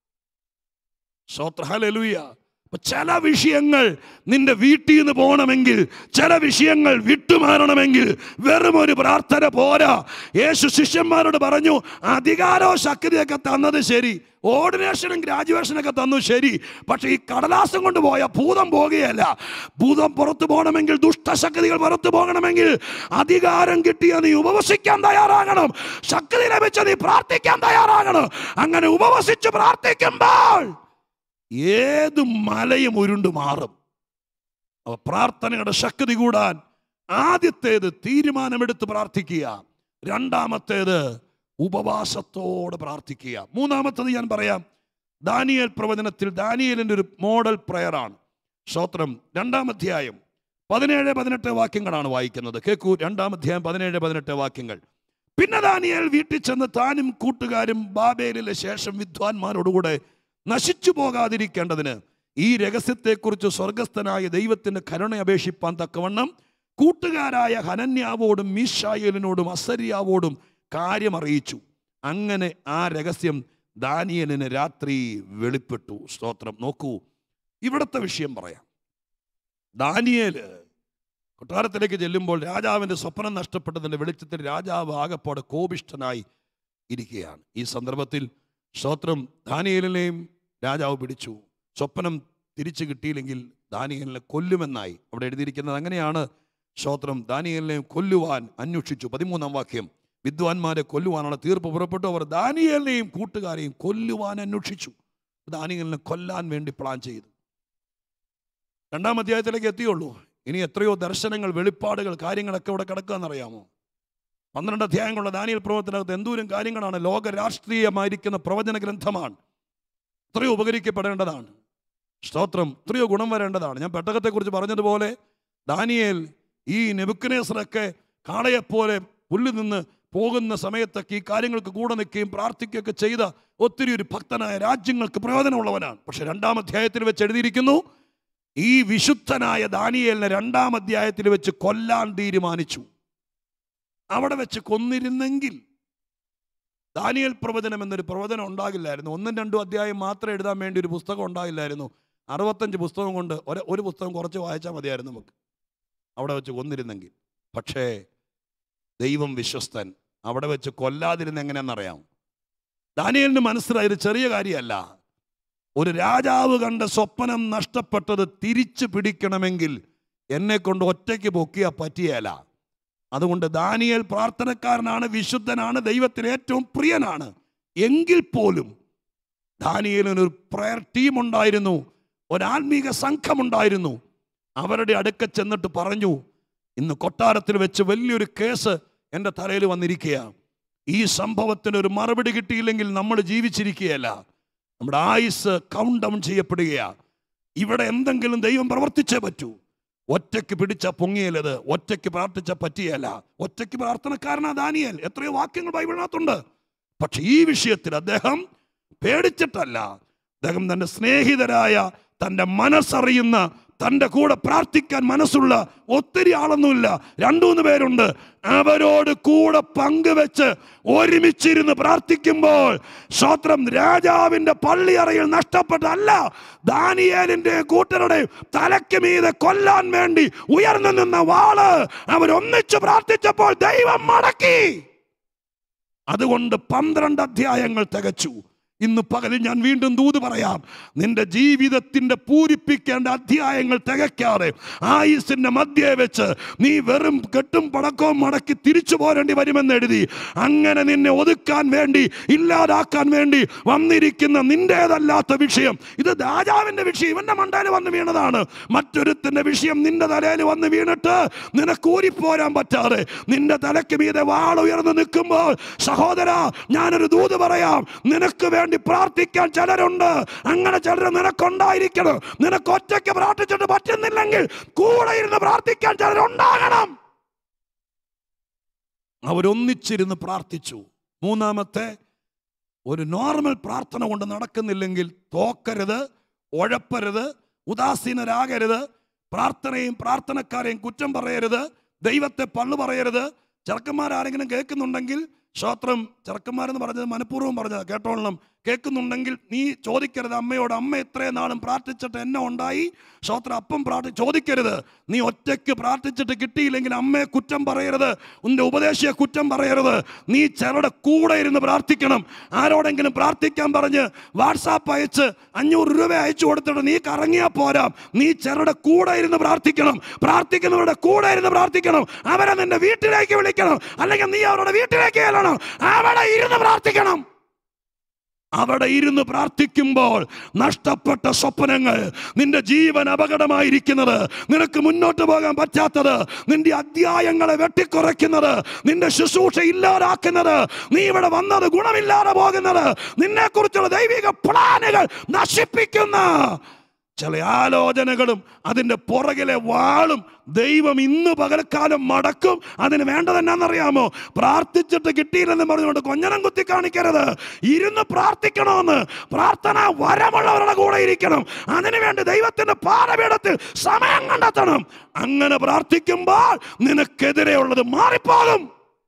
ഹല്ലേലൂയ അപ്പൊ ചില വിഷയങ്ങൾ നിന്റെ വീട്ടിൽ നിന്ന് പോകണമെങ്കിൽ ചില വിഷയങ്ങൾ വിട്ടുമാറണമെങ്കിൽ വെറും ഒരു പ്രാർത്ഥന പോരാ യേശു ശിഷ്യന്മാരോട് പറഞ്ഞു അധികാരവും ശക്തിയൊക്കെ തന്നത് ശരി ഓർഡിനേഷനും ഗ്രാജുവേഷനൊക്കെ തന്നു ശരി പക്ഷെ ഈ കടലാസം കൊണ്ട് പോയ ഭൂതം പോകുകയല്ല ഭൂതം പുറത്തു പോകണമെങ്കിൽ ദുഷ്ടശക്തികൾ പുറത്തു പോകണമെങ്കിൽ അധികാരം കിട്ടിയ നീ ഉപവസിക്കാൻ തയ്യാറാകണം ശക്തി ലഭിച്ച നീ പ്രാർത്ഥിക്കാൻ തയ്യാറാകണം അങ്ങനെ ഉപവസിച്ച് പ്രാർത്ഥിക്കുമ്പോൾ ഏത് മലയും ഉരുണ്ടു മാറും അപ്പൊ പ്രാർത്ഥനയുടെ ശക്തി കൂടാൻ ആദ്യത്തേത് തീരുമാനമെടുത്ത് പ്രാർത്ഥിക്കുക രണ്ടാമത്തേത് ഉപവാസത്തോടെ പ്രാർത്ഥിക്കുക മൂന്നാമത്തത് ഞാൻ പറയാം ദാനിയേൽ പ്രവചനത്തിൽ ദാനിയേലിൻ്റെ ഒരു മോഡൽ പ്രയറാണ് സ്തോത്രം രണ്ടാം അധ്യായം പതിനേഴ് പതിനെട്ട് വാക്യങ്ങളാണ് വായിക്കുന്നത് കേക്കൂ രണ്ടാം അധ്യായം പതിനേഴ് പതിനെട്ട് വാക്യങ്ങൾ പിന്നെ ദാനിയേൽ വീട്ടിൽ ചെന്ന് താനും കൂട്ടുകാരും ബാബേലിലെ ശേഷം വിദ്വാൻമാരോടുകൂടെ നശിച്ചു പോകാതിരിക്കേണ്ടതിന് ഈ രഹസ്യത്തെക്കുറിച്ച് സ്വർഗസ്ഥനായ ദൈവത്തിന് കരുണ അപേക്ഷിപ്പാൻ തക്കവണ്ണം കൂട്ടുകാരായ ഹനന്യാവോടും മീഷായേലിനോടും അസരിയാവോടും കാര്യം അറിയിച്ചു അങ്ങനെ ആ രഹസ്യം ദാനിയലിന് രാത്രി വെളിപ്പെട്ടു സ്തോത്രം നോക്കൂ ഇവിടുത്തെ വിഷയം പറയാം ദാനിയേല് കൊട്ടാരത്തിലേക്ക് ചെല്ലുമ്പോൾ രാജാവിൻ്റെ സ്വപ്നം നഷ്ടപ്പെട്ടതിൻ്റെ വെളിച്ചത്തിൽ രാജാവ് ആകപ്പാടെ കോപിഷ്ഠനായി ഇരിക്കുകയാണ് ഈ സന്ദർഭത്തിൽ സ്തോത്രം ദാനിയേലിനെയും രാജാവ് പിടിച്ചു സ്വപ്നം തിരിച്ചു കിട്ടിയില്ലെങ്കിൽ ദാനിയേലിനെ കൊല്ലുമെന്നായി അവിടെ എഴുതിയിരിക്കുന്നത് അങ്ങനെയാണ് സ്തോത്രം ദാനിയേലിനെയും കൊല്ലുവാൻ അന്വേഷിച്ചു പതിമൂന്നാം വാക്യം വിദ്വാൻമാരെ കൊല്ലുവാനുള്ള തീർപ്പ് പുറപ്പെട്ടു അവർ ദാനിയേലിനെയും കൂട്ടുകാരെയും കൊല്ലുവാൻ അന്വേഷിച്ചു ദാനിയേലിനെ കൊല്ലാൻ വേണ്ടി പ്ലാൻ ചെയ്തു രണ്ടാം അധ്യായത്തിലേക്ക് എത്തിയുള്ളൂ ഇനി എത്രയോ ദർശനങ്ങൾ വെളിപ്പാടുകൾ കാര്യങ്ങളൊക്കെ ഇവിടെ കിടക്കുകയെന്നറിയാമോ പന്ത്രണ്ട് അധ്യായങ്ങളുള്ള ദാനിയൽ പ്രവചനത്തിനകത്ത് എന്തോരം കാര്യങ്ങളാണ് ലോക രാഷ്ട്രീയമായിരിക്കുന്ന പ്രവചന ഗ്രന്ഥമാണ് എത്രയോ ഉപകരിക്കപ്പെടേണ്ടതാണ് സ്തോത്രം എത്രയോ ഗുണം വരേണ്ടതാണ് ഞാൻ പെട്ടകത്തെക്കുറിച്ച് പറഞ്ഞതുപോലെ ദാനിയേൽ ഈ നെബുക്കനേസറൊക്കെ കാളയെപ്പോലെ പുല്ല് നിന്ന് പോകുന്ന സമയത്തൊക്കെ ഈ കാര്യങ്ങൾക്ക് കൂടെ നിൽക്കുകയും പ്രാർത്ഥിക്കുകയൊക്കെ ചെയ്ത ഒത്തിരി ഒരു ഭക്തനായ രാജ്യങ്ങൾക്ക് പ്രയോജനമുള്ളവനാണ് പക്ഷെ രണ്ടാം അധ്യായത്തിൽ വെച്ച് എഴുതിയിരിക്കുന്നു ഈ വിശുദ്ധനായ ദാനിയേലിനെ രണ്ടാം അധ്യായത്തിൽ വെച്ച് കൊല്ലാൻ തീരുമാനിച്ചു അവിടെ വെച്ച് കൊന്നിരുന്നെങ്കിൽ ദാനിയൽ പ്രവചനം എന്നൊരു പ്രവചനം ഉണ്ടാകില്ലായിരുന്നു ഒന്നും രണ്ടും അധ്യായം മാത്രം എഴുതാൻ വേണ്ടി ഒരു പുസ്തകം ഉണ്ടാകില്ലായിരുന്നു അറുപത്തഞ്ച് പുസ്തകം കൊണ്ട് ഒരു ഒരു പുസ്തകം കുറച്ച് വായിച്ചാൽ മതിയായിരുന്നു നമുക്ക് അവിടെ വെച്ച് കൊന്നിരുന്നെങ്കിൽ പക്ഷേ ദൈവം വിശ്വസ്തൻ അവിടെ വെച്ച് കൊല്ലാതിരുന്ന എങ്ങനെയാണെന്നറിയാം ദാനിയലിന് മനസ്സിലായത് ചെറിയ കാര്യമല്ല ഒരു രാജാവ് കണ്ട സ്വപ്നം നഷ്ടപ്പെട്ടത് തിരിച്ചു പിടിക്കണമെങ്കിൽ എന്നെ കൊണ്ട് ഒറ്റയ്ക്ക് പൊക്കിയാൽ പറ്റിയല്ല അതുകൊണ്ട് ദാനിയേൽ പ്രാർത്ഥനക്കാരനാണ് വിശുദ്ധനാണ് ദൈവത്തിന് ഏറ്റവും പ്രിയനാണ് എങ്കിൽ പോലും ദാനിയേലിന് ഒരു പ്രയർ ടീം ഉണ്ടായിരുന്നു ഒരാത്മീക സംഘമുണ്ടായിരുന്നു അവരുടെ അടുക്ക ചെന്നിട്ട് പറഞ്ഞു ഇന്ന് കൊട്ടാരത്തിൽ വെച്ച് വലിയൊരു കേസ് എൻ്റെ തലയിൽ വന്നിരിക്കുകയാണ് ഈ സംഭവത്തിന് ഒരു മറുപടി കിട്ടിയില്ലെങ്കിൽ നമ്മൾ ജീവിച്ചിരിക്കുകയല്ല നമ്മുടെ ആയുസ് കൗണ്ട് ഡൗൺ ചെയ്യപ്പെടുകയാണ് ഇവിടെ എന്തെങ്കിലും ദൈവം പ്രവർത്തിച്ചേ പറ്റൂ ഒറ്റയ്ക്ക് പിടിച്ച പൊങ്ങിയലത് ഒറ്റയ്ക്ക് പ്രാർത്ഥിച്ച പറ്റിയല്ല ഒറ്റയ്ക്ക് പ്രാർത്ഥനക്കാരനാ ദാനിയൽ എത്രയോ വാക്യങ്ങൾ ബൈബിളിനകത്തുണ്ട് പക്ഷെ ഈ വിഷയത്തിൽ അദ്ദേഹം പേടിച്ചിട്ടല്ല അദ്ദേഹം തൻ്റെ സ്നേഹിതരായ തൻ്റെ മനസ്സറിയുന്ന തൻ്റെ കൂടെ പ്രാർത്ഥിക്കാൻ മനസ്സുള്ള ഒത്തിരി ആളൊന്നുമില്ല രണ്ടൂന്ന് പേരുണ്ട് അവരോട് കൂടെ പങ്കുവെച്ച് ഒരുമിച്ചിരുന്ന് പ്രാർത്ഥിക്കുമ്പോൾ സ്വത്രം രാജാവിന്റെ പള്ളിയറയിൽ നഷ്ടപ്പെട്ടല്ല ദാനിയേലിന്റെ കൂട്ടരുടെ തലയ്ക്ക് മീതെ കൊല്ലാൻ വേണ്ടി ഉയർന്നു നിന്ന വാള് അവരൊന്നിച്ച് പ്രാർത്ഥിച്ചപ്പോൾ ദൈവം മടക്കി അതുകൊണ്ട് പന്ത്രണ്ട് അധ്യായങ്ങൾ തികച്ചു ഇന്ന് പകലിൽ ഞാൻ വീണ്ടും ദൂത് പറയാം നിന്റെ ജീവിതത്തിന്റെ പൂരിപ്പിക്കേണ്ട അധ്യായങ്ങൾ തികയ്ക്കാതെ ആയുസിന്റെ മധ്യേ വെച്ച് നീ വെറും കെട്ടും പടക്കവും മടക്കി തിരിച്ചു പോരേണ്ടി വരുമെന്ന് എഴുതി അങ്ങനെ നിന്നെ ഒതുക്കാൻ വേണ്ടി ഇല്ലാതാക്കാൻ വേണ്ടി വന്നിരിക്കുന്ന നിന്റേതല്ലാത്ത വിഷയം ഇത് രാജാവിന്റെ വിഷയം ഇവന്റെ മണ്ടയിൽ വന്ന് വീണതാണ് മറ്റൊരുത്തിന്റെ വിഷയം നിന്റെ തലയിൽ വന്ന് വീണിട്ട് നിനക്ക് ഊരിപ്പോരാൻ പറ്റാതെ നിന്റെ തലയ്ക്ക് മീതെ വാളുയർന്ന് നിൽക്കുമ്പോൾ സഹോദര ഞാനൊരു ദൂത് പറയാം നിനക്ക് വേണ്ടി പ്രാർത്ഥിക്കാൻ ചിലരുണ്ട് അങ്ങനെ ചിലർ നിനക്കുണ്ടായിരിക്കണം നിനക്ക് ഒറ്റയ്ക്ക് പ്രാർത്ഥിച്ചിട്ട് പറ്റുന്നില്ലെങ്കിൽ കൂടെ ഇരുന്ന് പ്രാർത്ഥിക്കാൻ ചിലരുണ്ടാകണം അവരൊന്നിച്ചിരുന്ന് പ്രാർത്ഥിച്ചു മൂന്നാമത്തെ ഒരു നോർമൽ പ്രാർത്ഥന കൊണ്ട് നടക്കുന്നില്ലെങ്കിൽ തോക്കരുത് ഉഴപ്പരുത് ഉദാസീനരാകരുത് പ്രാർത്ഥനയും പ്രാർത്ഥനക്കാരെയും കുറ്റം പറയരുത് ദൈവത്തെ പള്ളു പറയരുത് ചെറുക്കന്മാരാരെങ്കിലും കേൾക്കുന്നുണ്ടെങ്കിൽ ശ്രോത്രം ചെറുക്കന്മാരെന്ന് പറഞ്ഞത് മനഃപൂർവ്വം പറഞ്ഞത് കേട്ടോളണം കേൾക്കുന്നുണ്ടെങ്കിൽ നീ ചോദിക്കരുത് അമ്മയോട് അമ്മ ഇത്രയും നാളും പ്രാർത്ഥിച്ചിട്ട് എന്നെ ഉണ്ടായി ശ്രോത്രം അപ്പം പ്രാർത്ഥി ചോദിക്കരുത് നീ ഒറ്റയ്ക്ക് പ്രാർത്ഥിച്ചിട്ട് കിട്ടിയില്ലെങ്കിൽ അമ്മയെ കുറ്റം പറയരുത് നിന്റെ ഉപദേശിയെ കുറ്റം പറയരുത് നീ ചിലരുടെ കൂടെ ഇരുന്ന് പ്രാർത്ഥിക്കണം ആരോടെങ്കിലും പ്രാർത്ഥിക്കാൻ പറഞ്ഞ് വാട്സാപ്പ് അയച്ച് അഞ്ഞൂറ് രൂപ അയച്ചു കൊടുത്തിട്ട് നീ കറങ്ങിയാൽ പോരാ നീ ചിലരുടെ കൂടെ ഇരുന്ന് പ്രാർത്ഥിക്കണം പ്രാർത്ഥിക്കുന്നവരുടെ കൂടെ ഇരുന്ന് പ്രാർത്ഥിക്കണം അവരെ നിന്റെ വീട്ടിലേക്ക് വിളിക്കണം അല്ലെങ്കിൽ നീ അവരുടെ വീട്ടിലേക്ക് ചെല്ലണം അവിടെ ഇരുന്ന് പ്രാർത്ഥിക്കണം അവിടെ ഇരുന്ന് പ്രാർത്ഥിക്കുമ്പോൾ നഷ്ടപ്പെട്ട സ്വപ്നങ്ങൾ നിന്റെ ജീവൻ അപകടമായിരിക്കുന്നത് നിനക്ക് മുന്നോട്ട് പോകാൻ പറ്റാത്തത് നിന്റെ അധ്യായങ്ങളെ വെട്ടിക്കുറയ്ക്കുന്നത് നിന്റെ ശുശ്രൂഷ ഇല്ലാതാക്കുന്നത് നീ ഇവിടെ വന്നത് ഗുണമില്ലാതെ പോകുന്നത് നിന്നെ കുറിച്ചുള്ള ദൈവിക പ്ലാനുകൾ നശിപ്പിക്കുന്ന ചില ആലോചനകളും അതിൻ്റെ പുറകിലെ വാളും ദൈവം ഇന്ന് പകൽക്കാലം മടക്കും അതിന് വേണ്ടത് എന്നാണെന്നറിയാമോ പ്രാർത്ഥിച്ചിട്ട് കിട്ടിയില്ലെന്ന് പറഞ്ഞുകൊണ്ട് കൊഞ്ഞനം കുത്തി കാണിക്കരുത് ഇരുന്ന് പ്രാർത്ഥിക്കണമെന്ന് പ്രാർത്ഥന വരമുള്ളവരുടെ കൂടെ ഇരിക്കണം അതിനുവേണ്ടി ദൈവത്തിന്റെ പാറപീഠത്തിൽ സമയം കണ്ടെത്തണം അങ്ങനെ പ്രാർത്ഥിക്കുമ്പോൾ നിനക്കെതിരെയുള്ളത് മാറിപ്പോകും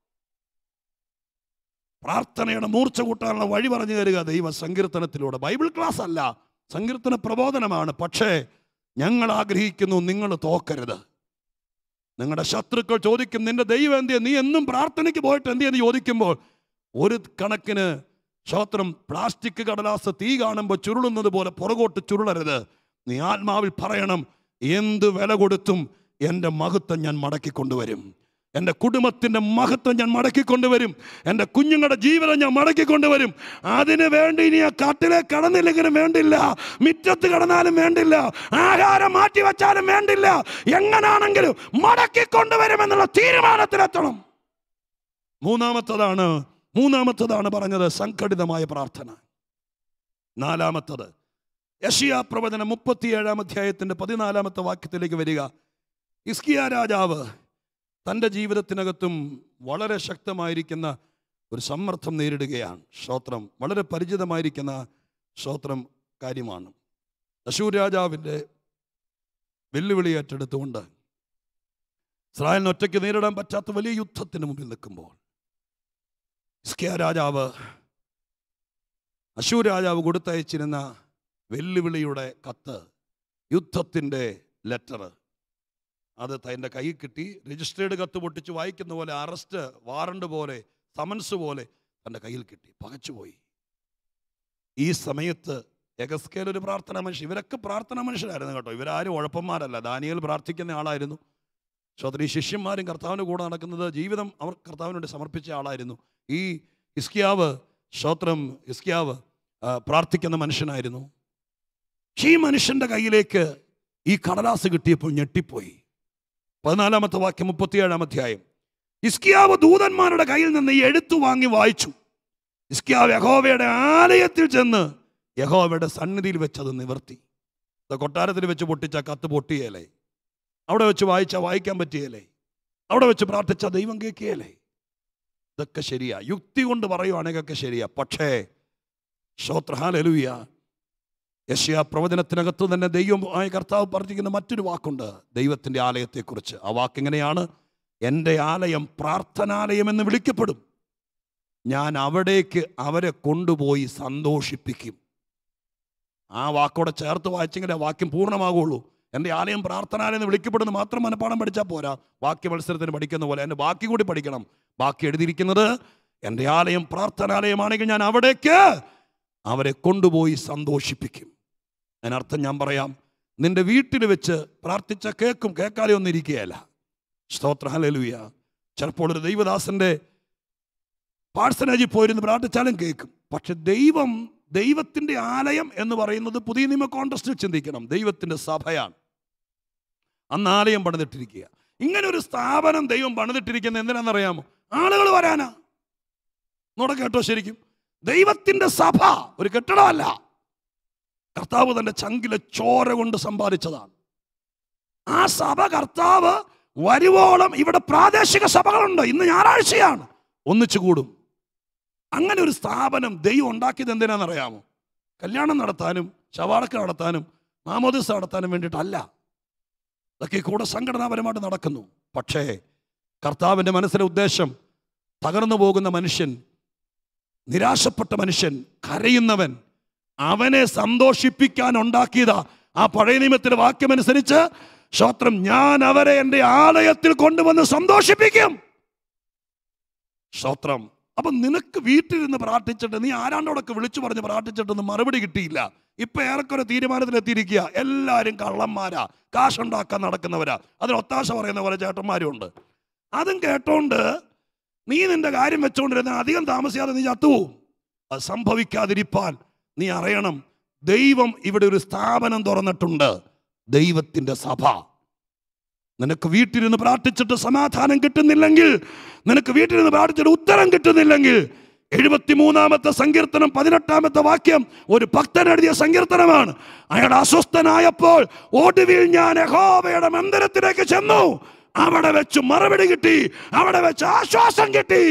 പ്രാർത്ഥനയുടെ മൂർച്ച കൂട്ടാനുള്ള വഴി പറഞ്ഞു തരിക ദൈവ സങ്കീർത്തനത്തിലൂടെ ബൈബിൾ ക്ലാസ് അല്ല സങ്കീർത്തന പ്രബോധനമാണ് പക്ഷേ ഞങ്ങൾ ആഗ്രഹിക്കുന്നു നിങ്ങൾ തോക്കരുത് നിങ്ങളുടെ ശത്രുക്കൾ ചോദിക്കും നിന്റെ ദൈവം എന്തിയെ നീ എന്നും പ്രാർത്ഥനയ്ക്ക് പോയിട്ട് എന്തിയെന്ന് ചോദിക്കുമ്പോൾ ഒരു കണക്കിന് ശ്രോത്രം പ്ലാസ്റ്റിക് കടലാസ് തീ കാണുമ്പോൾ ചുരുളുന്നത് പോലെ പുറകോട്ട് ചുരുളരുത് നീ ആത്മാവിൽ പറയണം എന്ത് വില കൊടുത്തും എൻ്റെ മഹത്വം ഞാൻ മടക്കി കൊണ്ടുവരും എൻ്റെ കുടുംബത്തിൻ്റെ മഹത്വം ഞാൻ മടക്കി കൊണ്ടുവരും എൻ്റെ കുഞ്ഞുങ്ങളുടെ ജീവിതം ഞാൻ മടക്കി കൊണ്ടുവരും അതിന് വേണ്ടി ഇനി ആ കാട്ടിലെ കടന്നില്ലെങ്കിലും വേണ്ടില്ല മിറ്റത്ത് കടന്നാലും വേണ്ടില്ല ആഹാരം മാറ്റി വെച്ചാലും വേണ്ടില്ല എങ്ങനാണെങ്കിലും മടക്കി കൊണ്ടുവരുമെന്നുള്ള തീരുമാനത്തിലെത്തണം മൂന്നാമത്തതാണ് മൂന്നാമത്തതാണ് പറഞ്ഞത് സംഘടിതമായ പ്രാർത്ഥന നാലാമത്തത് യഷിയ പ്രവചനം മുപ്പത്തിയേഴാം അധ്യായത്തിൻ്റെ പതിനാലാമത്തെ വാക്യത്തിലേക്ക് വരിക ഇസ്കിയ രാജാവ് തൻ്റെ ജീവിതത്തിനകത്തും വളരെ ശക്തമായിരിക്കുന്ന ഒരു സമ്മർദ്ദം നേരിടുകയാണ് ശ്രോത്രം വളരെ പരിചിതമായിരിക്കുന്ന ശ്രോത്രം കാര്യമാണ് അശൂർ രാജാവിൻ്റെ വെല്ലുവിളി ഏറ്റെടുത്തുകൊണ്ട് ഇസ്രായേലിന് ഒറ്റയ്ക്ക് നേരിടാൻ പറ്റാത്ത വലിയ യുദ്ധത്തിന് മുമ്പിൽ നിൽക്കുമ്പോൾ ഇസ്കിയ രാജാവ് അശൂർ രാജാവ് കൊടുത്തയച്ചിരുന്ന വെല്ലുവിളിയുടെ കത്ത് യുദ്ധത്തിൻ്റെ ലെറ്റർ അത് തൻ്റെ കയ്യിൽ കിട്ടി രജിസ്റ്റേർഡ് കത്ത് പൊട്ടിച്ച് വായിക്കുന്ന പോലെ അറസ്റ്റ് വാറണ്ട് പോലെ സമൻസ് പോലെ തൻ്റെ കയ്യിൽ കിട്ടി പകച്ചുപോയി ഈ സമയത്ത് എഗസ്കേൽ ഒരു പ്രാർത്ഥന മനുഷ്യൻ ഇവരൊക്കെ പ്രാർത്ഥന മനുഷ്യരായിരുന്നു കേട്ടോ ഇവരാരും ഉഴപ്പന്മാരല്ല ദാനിയൽ പ്രാർത്ഥിക്കുന്ന ആളായിരുന്നു ശ്രോത്രി ശിഷ്യന്മാരും കർത്താവിൻ്റെ കൂടെ നടക്കുന്നത് ജീവിതം അവർ കർത്താവിന് വേണ്ടി സമർപ്പിച്ച ആളായിരുന്നു ഈ ഇസ്കിയാവ് ശ്രോത്രം ഇസ്കിയാവ് ആ, പ്രാർത്ഥിക്കുന്ന മനുഷ്യനായിരുന്നു പക്ഷേ ഈ മനുഷ്യൻ്റെ കയ്യിലേക്ക് ഈ കടലാസ് കിട്ടിയപ്പോൾ ഞെട്ടിപ്പോയി പതിനാലാമത്തെ വാക്യം മുപ്പത്തിയേഴാം അധ്യായം ഇസ്കിയാവ് ദൂതന്മാരുടെ കയ്യിൽ നിന്ന് ഈ എഴുത്തു വാങ്ങി വായിച്ചു ഇസ്കിയാവ് യഹോവയുടെ ആലയത്തിൽ ചെന്ന് യഹോവയുടെ സന്നിധിയിൽ വെച്ചത് നിവർത്തി ഇത് കൊട്ടാരത്തിൽ വെച്ച് പൊട്ടിച്ച കത്ത് പൊട്ടിയേലേ അവിടെ വെച്ച് വായിച്ച വായിക്കാൻ പറ്റിയേലേ അവിടെ വെച്ച് പ്രാർത്ഥിച്ച ദൈവം കേൾക്കുകയല്ലേ ഇതൊക്കെ ശരിയാ യുക്തി കൊണ്ട് പറയുവാണെങ്കിലൊക്കെ ശരിയാ പക്ഷേ ശ്രോത്രഹാലലുയ യശ്യ പ്രവചനത്തിനകത്ത് തന്നെ ദൈവമായ കർത്താവ് പറഞ്ഞിരിക്കുന്ന മറ്റൊരു വാക്കുണ്ട് ദൈവത്തിൻ്റെ ആലയത്തെക്കുറിച്ച് ആ വാക്കെങ്ങനെയാണ് എൻ്റെ ആലയം പ്രാർത്ഥനാലയം എന്ന് വിളിക്കപ്പെടും ഞാൻ അവിടേക്ക് അവരെ കൊണ്ടുപോയി സന്തോഷിപ്പിക്കും ആ വാക്കോടെ ചേർത്ത് വായിച്ചെങ്കിലേ ആ വാക്യം പൂർണ്ണമാകുള്ളൂ എൻ്റെ ആലയം പ്രാർത്ഥനാലയം എന്ന് വിളിക്കപ്പെടുന്നത് മാത്രം മനപ്പാഠം പഠിച്ചാൽ പോരാ വാക്യ മത്സരത്തിന് പഠിക്കുന്ന പോലെ എൻ്റെ ബാക്കി കൂടി പഠിക്കണം ബാക്കി എഴുതിയിരിക്കുന്നത് എൻ്റെ ആലയം പ്രാർത്ഥനാലയമാണെങ്കിൽ ഞാൻ അവിടേക്ക് അവരെ കൊണ്ടുപോയി സന്തോഷിപ്പിക്കും അതിനർത്ഥം ഞാൻ പറയാം നിന്റെ വീട്ടിൽ വെച്ച് പ്രാർത്ഥിച്ച കേൾക്കും കേൾക്കാതെ ഒന്നും ഇരിക്കുകയല്ല സ്തോത്ര ഹലലുയ ചിലപ്പോൾ ഒരു ദൈവദാസന്റെ പാഴ്സനേജിൽ പോയിരുന്ന് പ്രാർത്ഥിച്ചാലും കേൾക്കും പക്ഷെ ദൈവം ദൈവത്തിന്റെ ആലയം എന്ന് പറയുന്നത് പുതിയ നിയമ കോൺടസ്റ്റിൽ ചിന്തിക്കണം ദൈവത്തിന്റെ സഭയാണ് അന്ന് ആലയം പണിതിട്ടിരിക്കുക ഇങ്ങനെ ഒരു സ്ഥാപനം ദൈവം പണിതിട്ടിരിക്കുന്നത് എന്തിനാണെന്നറിയാമോ ആളുകൾ വരാനാ നോട കേട്ടോ ശരിക്കും ദൈവത്തിന്റെ സഭ ഒരു കെട്ടിടമല്ല കർത്താവ് തന്റെ ചങ്കിലെ ചോര കൊണ്ട് സമ്പാദിച്ചതാണ് ആ സഭ കർത്താവ് വരുവോളം ഇവിടെ പ്രാദേശിക സഭകളുണ്ട് ഇന്ന് ഞായറാഴ്ചയാണ് ഒന്നിച്ചു കൂടും അങ്ങനെ ഒരു സ്ഥാപനം ദൈവം ഉണ്ടാക്കിയത് എന്തിനാണെന്നറിയാമോ കല്യാണം നടത്താനും ശവാടക്ക് നടത്താനും മാമോദിസ നടത്താനും വേണ്ടിയിട്ടല്ല ഇതൊക്കെ കൂടെ സംഘടനാപരമായിട്ട് നടക്കുന്നു പക്ഷേ കർത്താവിൻ്റെ മനസ്സിലെ ഉദ്ദേശം തകർന്നു പോകുന്ന മനുഷ്യൻ നിരാശപ്പെട്ട മനുഷ്യൻ കരയുന്നവൻ അവനെ സന്തോഷിപ്പിക്കാൻ ഉണ്ടാക്കിയതാ ആ പഴയ നിയമത്തിലെ വാക്യമനുസരിച്ച് ശ്രോത്രം ഞാൻ അവരെ എൻ്റെ ആലയത്തിൽ കൊണ്ടുവന്ന് സന്തോഷിപ്പിക്കും ശ്രോത്രം അപ്പൊ നിനക്ക് വീട്ടിലിരുന്ന് പ്രാർത്ഥിച്ചിട്ട് നീ ആരാണ്ടോടൊക്കെ വിളിച്ചു പറഞ്ഞ് പ്രാർത്ഥിച്ചിട്ടൊന്നും മറുപടി കിട്ടിയില്ല ഇപ്പൊ ഏറെക്കുറെ തീരുമാനത്തിലെത്തിയിരിക്കുക എല്ലാവരും കള്ളന്മാരാ കാശുണ്ടാക്കാൻ നടക്കുന്നവരാ അതിന് ഒത്താശ പറയുന്ന പോലെ ചേട്ടന്മാരും ഉണ്ട് അതും കേട്ടോണ്ട് നീ നിന്റെ കാര്യം വെച്ചോണ്ടിരുന്ന അധികം താമസിയാതെ നീ ചത്തുപോകും അത് സംഭവിക്കാതിരിപ്പാൻ നീ അറിയണം ദൈവം ഇവിടെ ഒരു സ്ഥാപനം തുറന്നിട്ടുണ്ട് ദൈവത്തിന്റെ സഭ നിനക്ക് വീട്ടിലിരുന്ന് പ്രാർത്ഥിച്ചിട്ട് സമാധാനം കിട്ടുന്നില്ലെങ്കിൽ നിനക്ക് വീട്ടിലിരുന്ന് പ്രാർത്ഥിച്ചിട്ട് ഉത്തരം കിട്ടുന്നില്ലെങ്കിൽ എഴുപത്തിമൂന്നാമത്തെ സങ്കീർത്തനം പതിനെട്ടാമത്തെ വാക്യം ഒരു ഭക്തൻ എഴുതിയ സങ്കീർത്തനമാണ് അയാൾ അസ്വസ്ഥനായപ്പോൾ ഒടുവിൽ ഞാൻ യഹോവയുടെ മന്ദിരത്തിലേക്ക് ചെന്നു അവിടെ വെച്ച് മറുപടി കിട്ടി അവിടെ വെച്ച് ആശ്വാസം കിട്ടി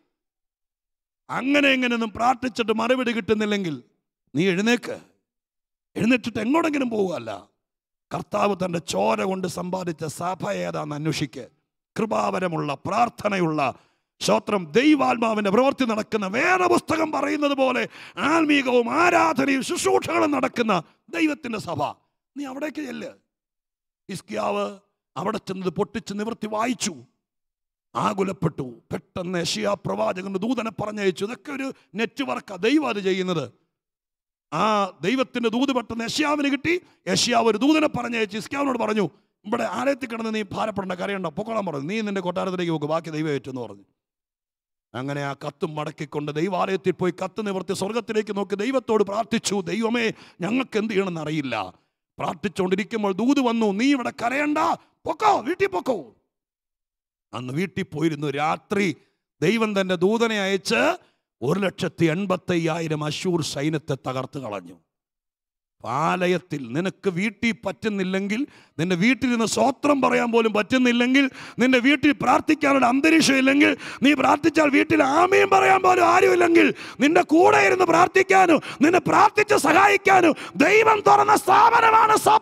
അങ്ങനെ എങ്ങനെയൊന്നും പ്രാർത്ഥിച്ചിട്ട് മറുപടി കിട്ടുന്നില്ലെങ്കിൽ നീ എഴുന്നേക്ക് എഴുന്നേറ്റിട്ട് എങ്ങോടെങ്കിലും പോവുകയല്ല കർത്താവ് തൻ്റെ ചോര കൊണ്ട് സമ്പാദിച്ച സഭ ഏതാന്ന് അന്വേഷിക്ക് കൃപാവരമുള്ള പ്രാർത്ഥനയുള്ള ശ്രോത്രം ദൈവാത്മാവിന്റെ പ്രവൃത്തി നടക്കുന്ന വേറെ പുസ്തകം പറയുന്നത് പോലെ ആത്മീകവും ആരാധനയും ശുശ്രൂഷകളും നടക്കുന്ന ദൈവത്തിന്റെ സഭ നീ അവിടേക്ക് ചെല്ല് ഇസ്കിയാവ് അവിടെ ചെന്നത് പൊട്ടിച്ച് നിവർത്തി വായിച്ചു ആകുലപ്പെട്ടു പെട്ടെന്ന് യഷിയാ പ്രവാചകന്റെ ദൂതനെ പറഞ്ഞയച്ചു ഇതൊക്കെ ഒരു നെറ്റ്വർക്കാ ദൈവം അത് ചെയ്യുന്നത് ആ ദൈവത്തിന്റെ ദൂത് പെട്ടെന്ന് യഷ്യാവിന് കിട്ടി യഷ്യാവ് ഒരു ദൂതനെ പറഞ്ഞയച്ച് ഇസ്കാവിനോട് പറഞ്ഞു ഇവിടെ ആലയത്തിൽ കിടന്ന് നീ ഭാരപ്പെടേണ്ട കരയണ്ട പൊക്കോളാൻ പറഞ്ഞു നീ നിന്റെ കൊട്ടാരത്തിലേക്ക് പോക്ക് ബാക്കി ദൈവം ഏറ്റെന്ന് പറഞ്ഞു അങ്ങനെ ആ കത്തും മടക്കിക്കൊണ്ട് ദൈവാലയത്തിൽ പോയി കത്ത് നിവർത്തി സ്വർഗത്തിലേക്ക് നോക്കി ദൈവത്തോട് പ്രാർത്ഥിച്ചു ദൈവമേ ഞങ്ങൾക്ക് എന്ത് ചെയ്യണമെന്ന് അറിയില്ല പ്രാർത്ഥിച്ചുകൊണ്ടിരിക്കുമ്പോൾ ദൂത് വന്നു നീ ഇവിടെ കരയണ്ട പൊക്കോ വീട്ടിൽ പൊക്കോ അന്ന് വീട്ടിൽ പോയിരുന്നു രാത്രി ദൈവം തന്റെ ദൂതനെ അയച്ച് ഒരു ലക്ഷത്തി എൺപത്തി അയ്യായിരം അശൂർ സൈന്യത്തെ തകർത്ത് കളഞ്ഞു പാലയത്തിൽ നിനക്ക് വീട്ടിൽ പറ്റുന്നില്ലെങ്കിൽ നിന്റെ വീട്ടിൽ നിന്ന് സ്വോത്രം പറയാൻ പോലും പറ്റുന്നില്ലെങ്കിൽ നിന്റെ വീട്ടിൽ പ്രാർത്ഥിക്കാനുള്ള അന്തരീക്ഷം ഇല്ലെങ്കിൽ നീ പ്രാർത്ഥിച്ചാൽ വീട്ടിൽ ആമയും പറയാൻ പോലും ആരുമില്ലെങ്കിൽ നിന്റെ കൂടെ ഇരുന്ന് പ്രാർത്ഥിക്കാനും നിന്നെ പ്രാർത്ഥിച്ച് സഹായിക്കാനും ദൈവം തുറന്ന സ്ഥാപനമാണ് സഭ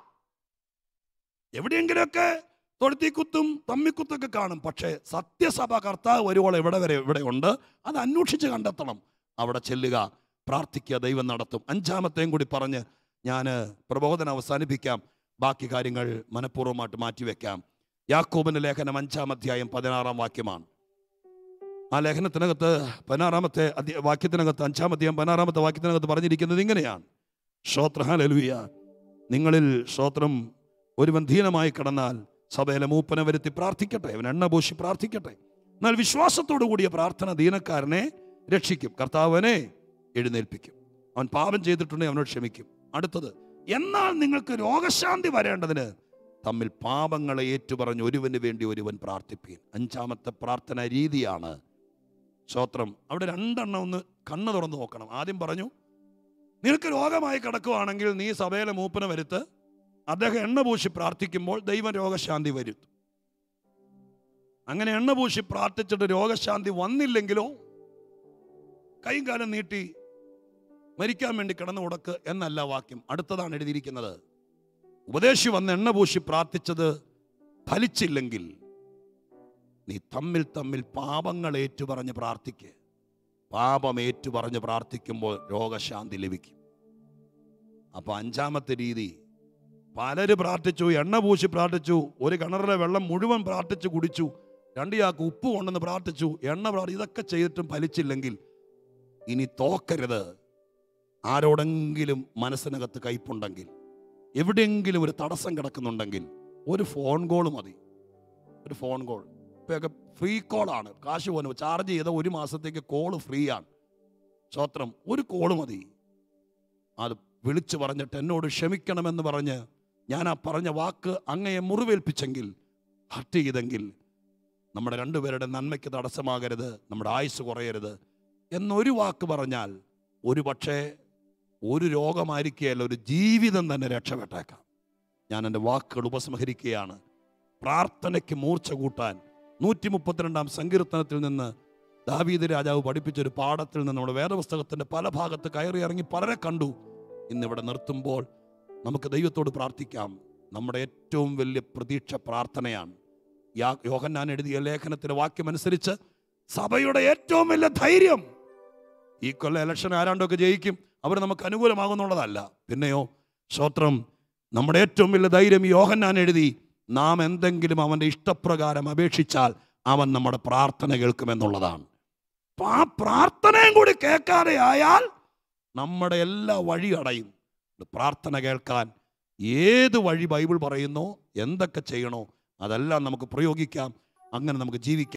എവിടെയെങ്കിലുമൊക്കെ തൊഴുത്തിക്കുത്തും തമ്മിക്കുത്തൊക്കെ കാണും പക്ഷേ സത്യസഭ കർത്താവ് വരുവോളം എവിടെ വരെ ഇവിടെ ഉണ്ട് അത് അന്വേഷിച്ച് കണ്ടെത്തണം അവിടെ ചെല്ലുക പ്രാർത്ഥിക്കുക ദൈവം നടത്തും അഞ്ചാമത്തെയും കൂടി പറഞ്ഞ് ഞാൻ പ്രബോധനം അവസാനിപ്പിക്കാം ബാക്കി കാര്യങ്ങൾ മനഃപൂർവ്വമായിട്ട് മാറ്റിവെക്കാം യാക്കോബിന്റെ ലേഖനം അഞ്ചാം അധ്യായം പതിനാറാം വാക്യമാണ് ആ ലേഖനത്തിനകത്ത് പതിനാറാമത്തെ അധ്യ- വാക്യത്തിനകത്ത് അഞ്ചാം അധ്യായം പതിനാറാമത്തെ വാക്യത്തിനകത്ത് പറഞ്ഞിരിക്കുന്നത് ഇങ്ങനെയാണ് ശ്രോത്രഹാലലുയ നിങ്ങളിൽ ശ്രോത്രം ഒരുവൻ ധീനമായി കിടന്നാൽ സഭയിലെ മൂപ്പനെ വരുത്തി പ്രാർത്ഥിക്കട്ടെ അവൻ എണ്ണ പൂശി പ്രാർത്ഥിക്കട്ടെ എന്നാൽ വിശ്വാസത്തോടു കൂടിയ പ്രാർത്ഥന ദീനക്കാരനെ രക്ഷിക്കും കർത്താവനെ എഴുന്നേൽപ്പിക്കും അവൻ പാപം ചെയ്തിട്ടുണ്ടെങ്കിൽ അവനോട് ക്ഷമിക്കും അടുത്തത് എന്നാൽ നിങ്ങൾക്ക് രോഗശാന്തി വരേണ്ടതിന് തമ്മിൽ പാപങ്ങളെ ഏറ്റുപറഞ്ഞ് ഒരുവന് വേണ്ടി ഒരുവൻ പ്രാർത്ഥിപ്പീൻ അഞ്ചാമത്തെ പ്രാർത്ഥന രീതിയാണ് സ്തോത്രം അവിടെ രണ്ടെണ്ണം ഒന്ന് കണ്ണ് തുറന്ന് നോക്കണം ആദ്യം പറഞ്ഞു നിനക്ക് രോഗമായി കിടക്കുവാണെങ്കിൽ നീ സഭയിലെ മൂപ്പനെ വരുത്ത് അദ്ദേഹം എണ്ണ പൂശി പ്രാർത്ഥിക്കുമ്പോൾ ദൈവം രോഗശാന്തി വരുത്തും അങ്ങനെ എണ്ണ പൂശി പ്രാർത്ഥിച്ചിട്ട് രോഗശാന്തി വന്നില്ലെങ്കിലോ കൈയും കാലം നീട്ടി മരിക്കാൻ വേണ്ടി കിടന്നു ഉടക്ക് എന്നല്ല വാക്യം അടുത്തതാണ് എഴുതിയിരിക്കുന്നത് ഉപദേശി വന്ന് എണ്ണ പൂശി പ്രാർത്ഥിച്ചത് ഫലിച്ചില്ലെങ്കിൽ നീ തമ്മിൽ തമ്മിൽ പാപങ്ങൾ ഏറ്റുപറഞ്ഞ് പ്രാർത്ഥിക്ക് പാപം ഏറ്റുപറഞ്ഞ് പ്രാർത്ഥിക്കുമ്പോൾ രോഗശാന്തി ലഭിക്കും അപ്പൊ അഞ്ചാമത്തെ രീതി പലര് പ്രാർത്ഥിച്ചു എണ്ണ പൂശി പ്രാർത്ഥിച്ചു ഒരു കിണറിലെ വെള്ളം മുഴുവൻ പ്രാർത്ഥിച്ചു കുടിച്ചു രണ്ട് ചാക്ക് ഉപ്പ് കൊണ്ടെന്ന് പ്രാർത്ഥിച്ചു എണ്ണ പ്രാർത്ഥി ഇതൊക്കെ ചെയ്തിട്ടും ഫലിച്ചില്ലെങ്കിൽ ഇനി തോക്കരുത് ആരോടെങ്കിലും മനസ്സിനകത്ത് കയ്പുണ്ടെങ്കിൽ എവിടെയെങ്കിലും ഒരു തടസ്സം കിടക്കുന്നുണ്ടെങ്കിൽ ഒരു ഫോൺ കോൾ മതി ഒരു ഫോൺ കോൾ ഇപ്പൊക്കെ ഫ്രീ കോളാണ് കാശ് പോലും ചാർജ് ചെയ്ത ഒരു മാസത്തേക്ക് കോള് ഫ്രീ ആണ് സ്വത്രം ഒരു കോള് മതി അത് വിളിച്ചു പറഞ്ഞിട്ട് എന്നോട് ക്ഷമിക്കണമെന്ന് പറഞ്ഞ് ഞാൻ ആ പറഞ്ഞ വാക്ക് അങ്ങയെ മുറിവേൽപ്പിച്ചെങ്കിൽ ഹർട്ട് ചെയ്തെങ്കിൽ നമ്മുടെ രണ്ടുപേരുടെ നന്മയ്ക്ക് തടസ്സമാകരുത് നമ്മുടെ ആയുസ് കുറയരുത് എന്നൊരു വാക്ക് പറഞ്ഞാൽ ഒരു പക്ഷേ ഒരു രോഗമായിരിക്കുകയല്ല ഒരു ജീവിതം തന്നെ രക്ഷപ്പെട്ടേക്കാം ഞാൻ എൻ്റെ വാക്കുകൾ ഉപസംഹരിക്കുകയാണ് പ്രാർത്ഥനയ്ക്ക് മൂർച്ച കൂട്ടാൻ നൂറ്റി മുപ്പത്തിരണ്ടാം സങ്കീർത്തനത്തിൽ നിന്ന് ദാവീദ് രാജാവ് പഠിപ്പിച്ചൊരു പാഠത്തിൽ നിന്ന് നമ്മുടെ വേദപുസ്തകത്തിൻ്റെ പല ഭാഗത്ത് കയറി ഇറങ്ങി പലരെ കണ്ടു ഇന്നിവിടെ നിർത്തുമ്പോൾ നമുക്ക് ദൈവത്തോട് പ്രാർത്ഥിക്കാം നമ്മുടെ ഏറ്റവും വലിയ പ്രതീക്ഷ പ്രാർത്ഥനയാണ് യാ- യോഹന്നാൻ എഴുതിയ ലേഖനത്തിലെ വാക്യമനുസരിച്ച് സഭയുടെ ഏറ്റവും വലിയ ധൈര്യം ഈ കൊല്ലം ഇലക്ഷൻ ആരാണ്ടൊക്കെ ജയിക്കും അവർ നമുക്ക് അനുകൂലമാകുന്നുള്ളതല്ല പിന്നെയോ ശ്രോത്രം നമ്മുടെ ഏറ്റവും വലിയ ധൈര്യം ഈ യോഹന്നാൻ എഴുതി നാം എന്തെങ്കിലും അവൻ്റെ ഇഷ്ടപ്രകാരം അപേക്ഷിച്ചാൽ അവൻ നമ്മുടെ പ്രാർത്ഥന കേൾക്കുമെന്നുള്ളതാണ് അപ്പൊ ആ പ്രാർത്ഥനയും കൂടി കേൾക്കാതെ ആയാൽ നമ്മുടെ എല്ലാ വഴി അടയും പ്രാർത്ഥന കേൾക്കാൻ ഏത് വഴി ബൈബിൾ പറയുന്നോ എന്തൊക്കെ ചെയ്യണോ അതെല്ലാം നമുക്ക് പ്രയോഗിക്കാം അങ്ങനെ നമുക്ക് ജീവിക്കാം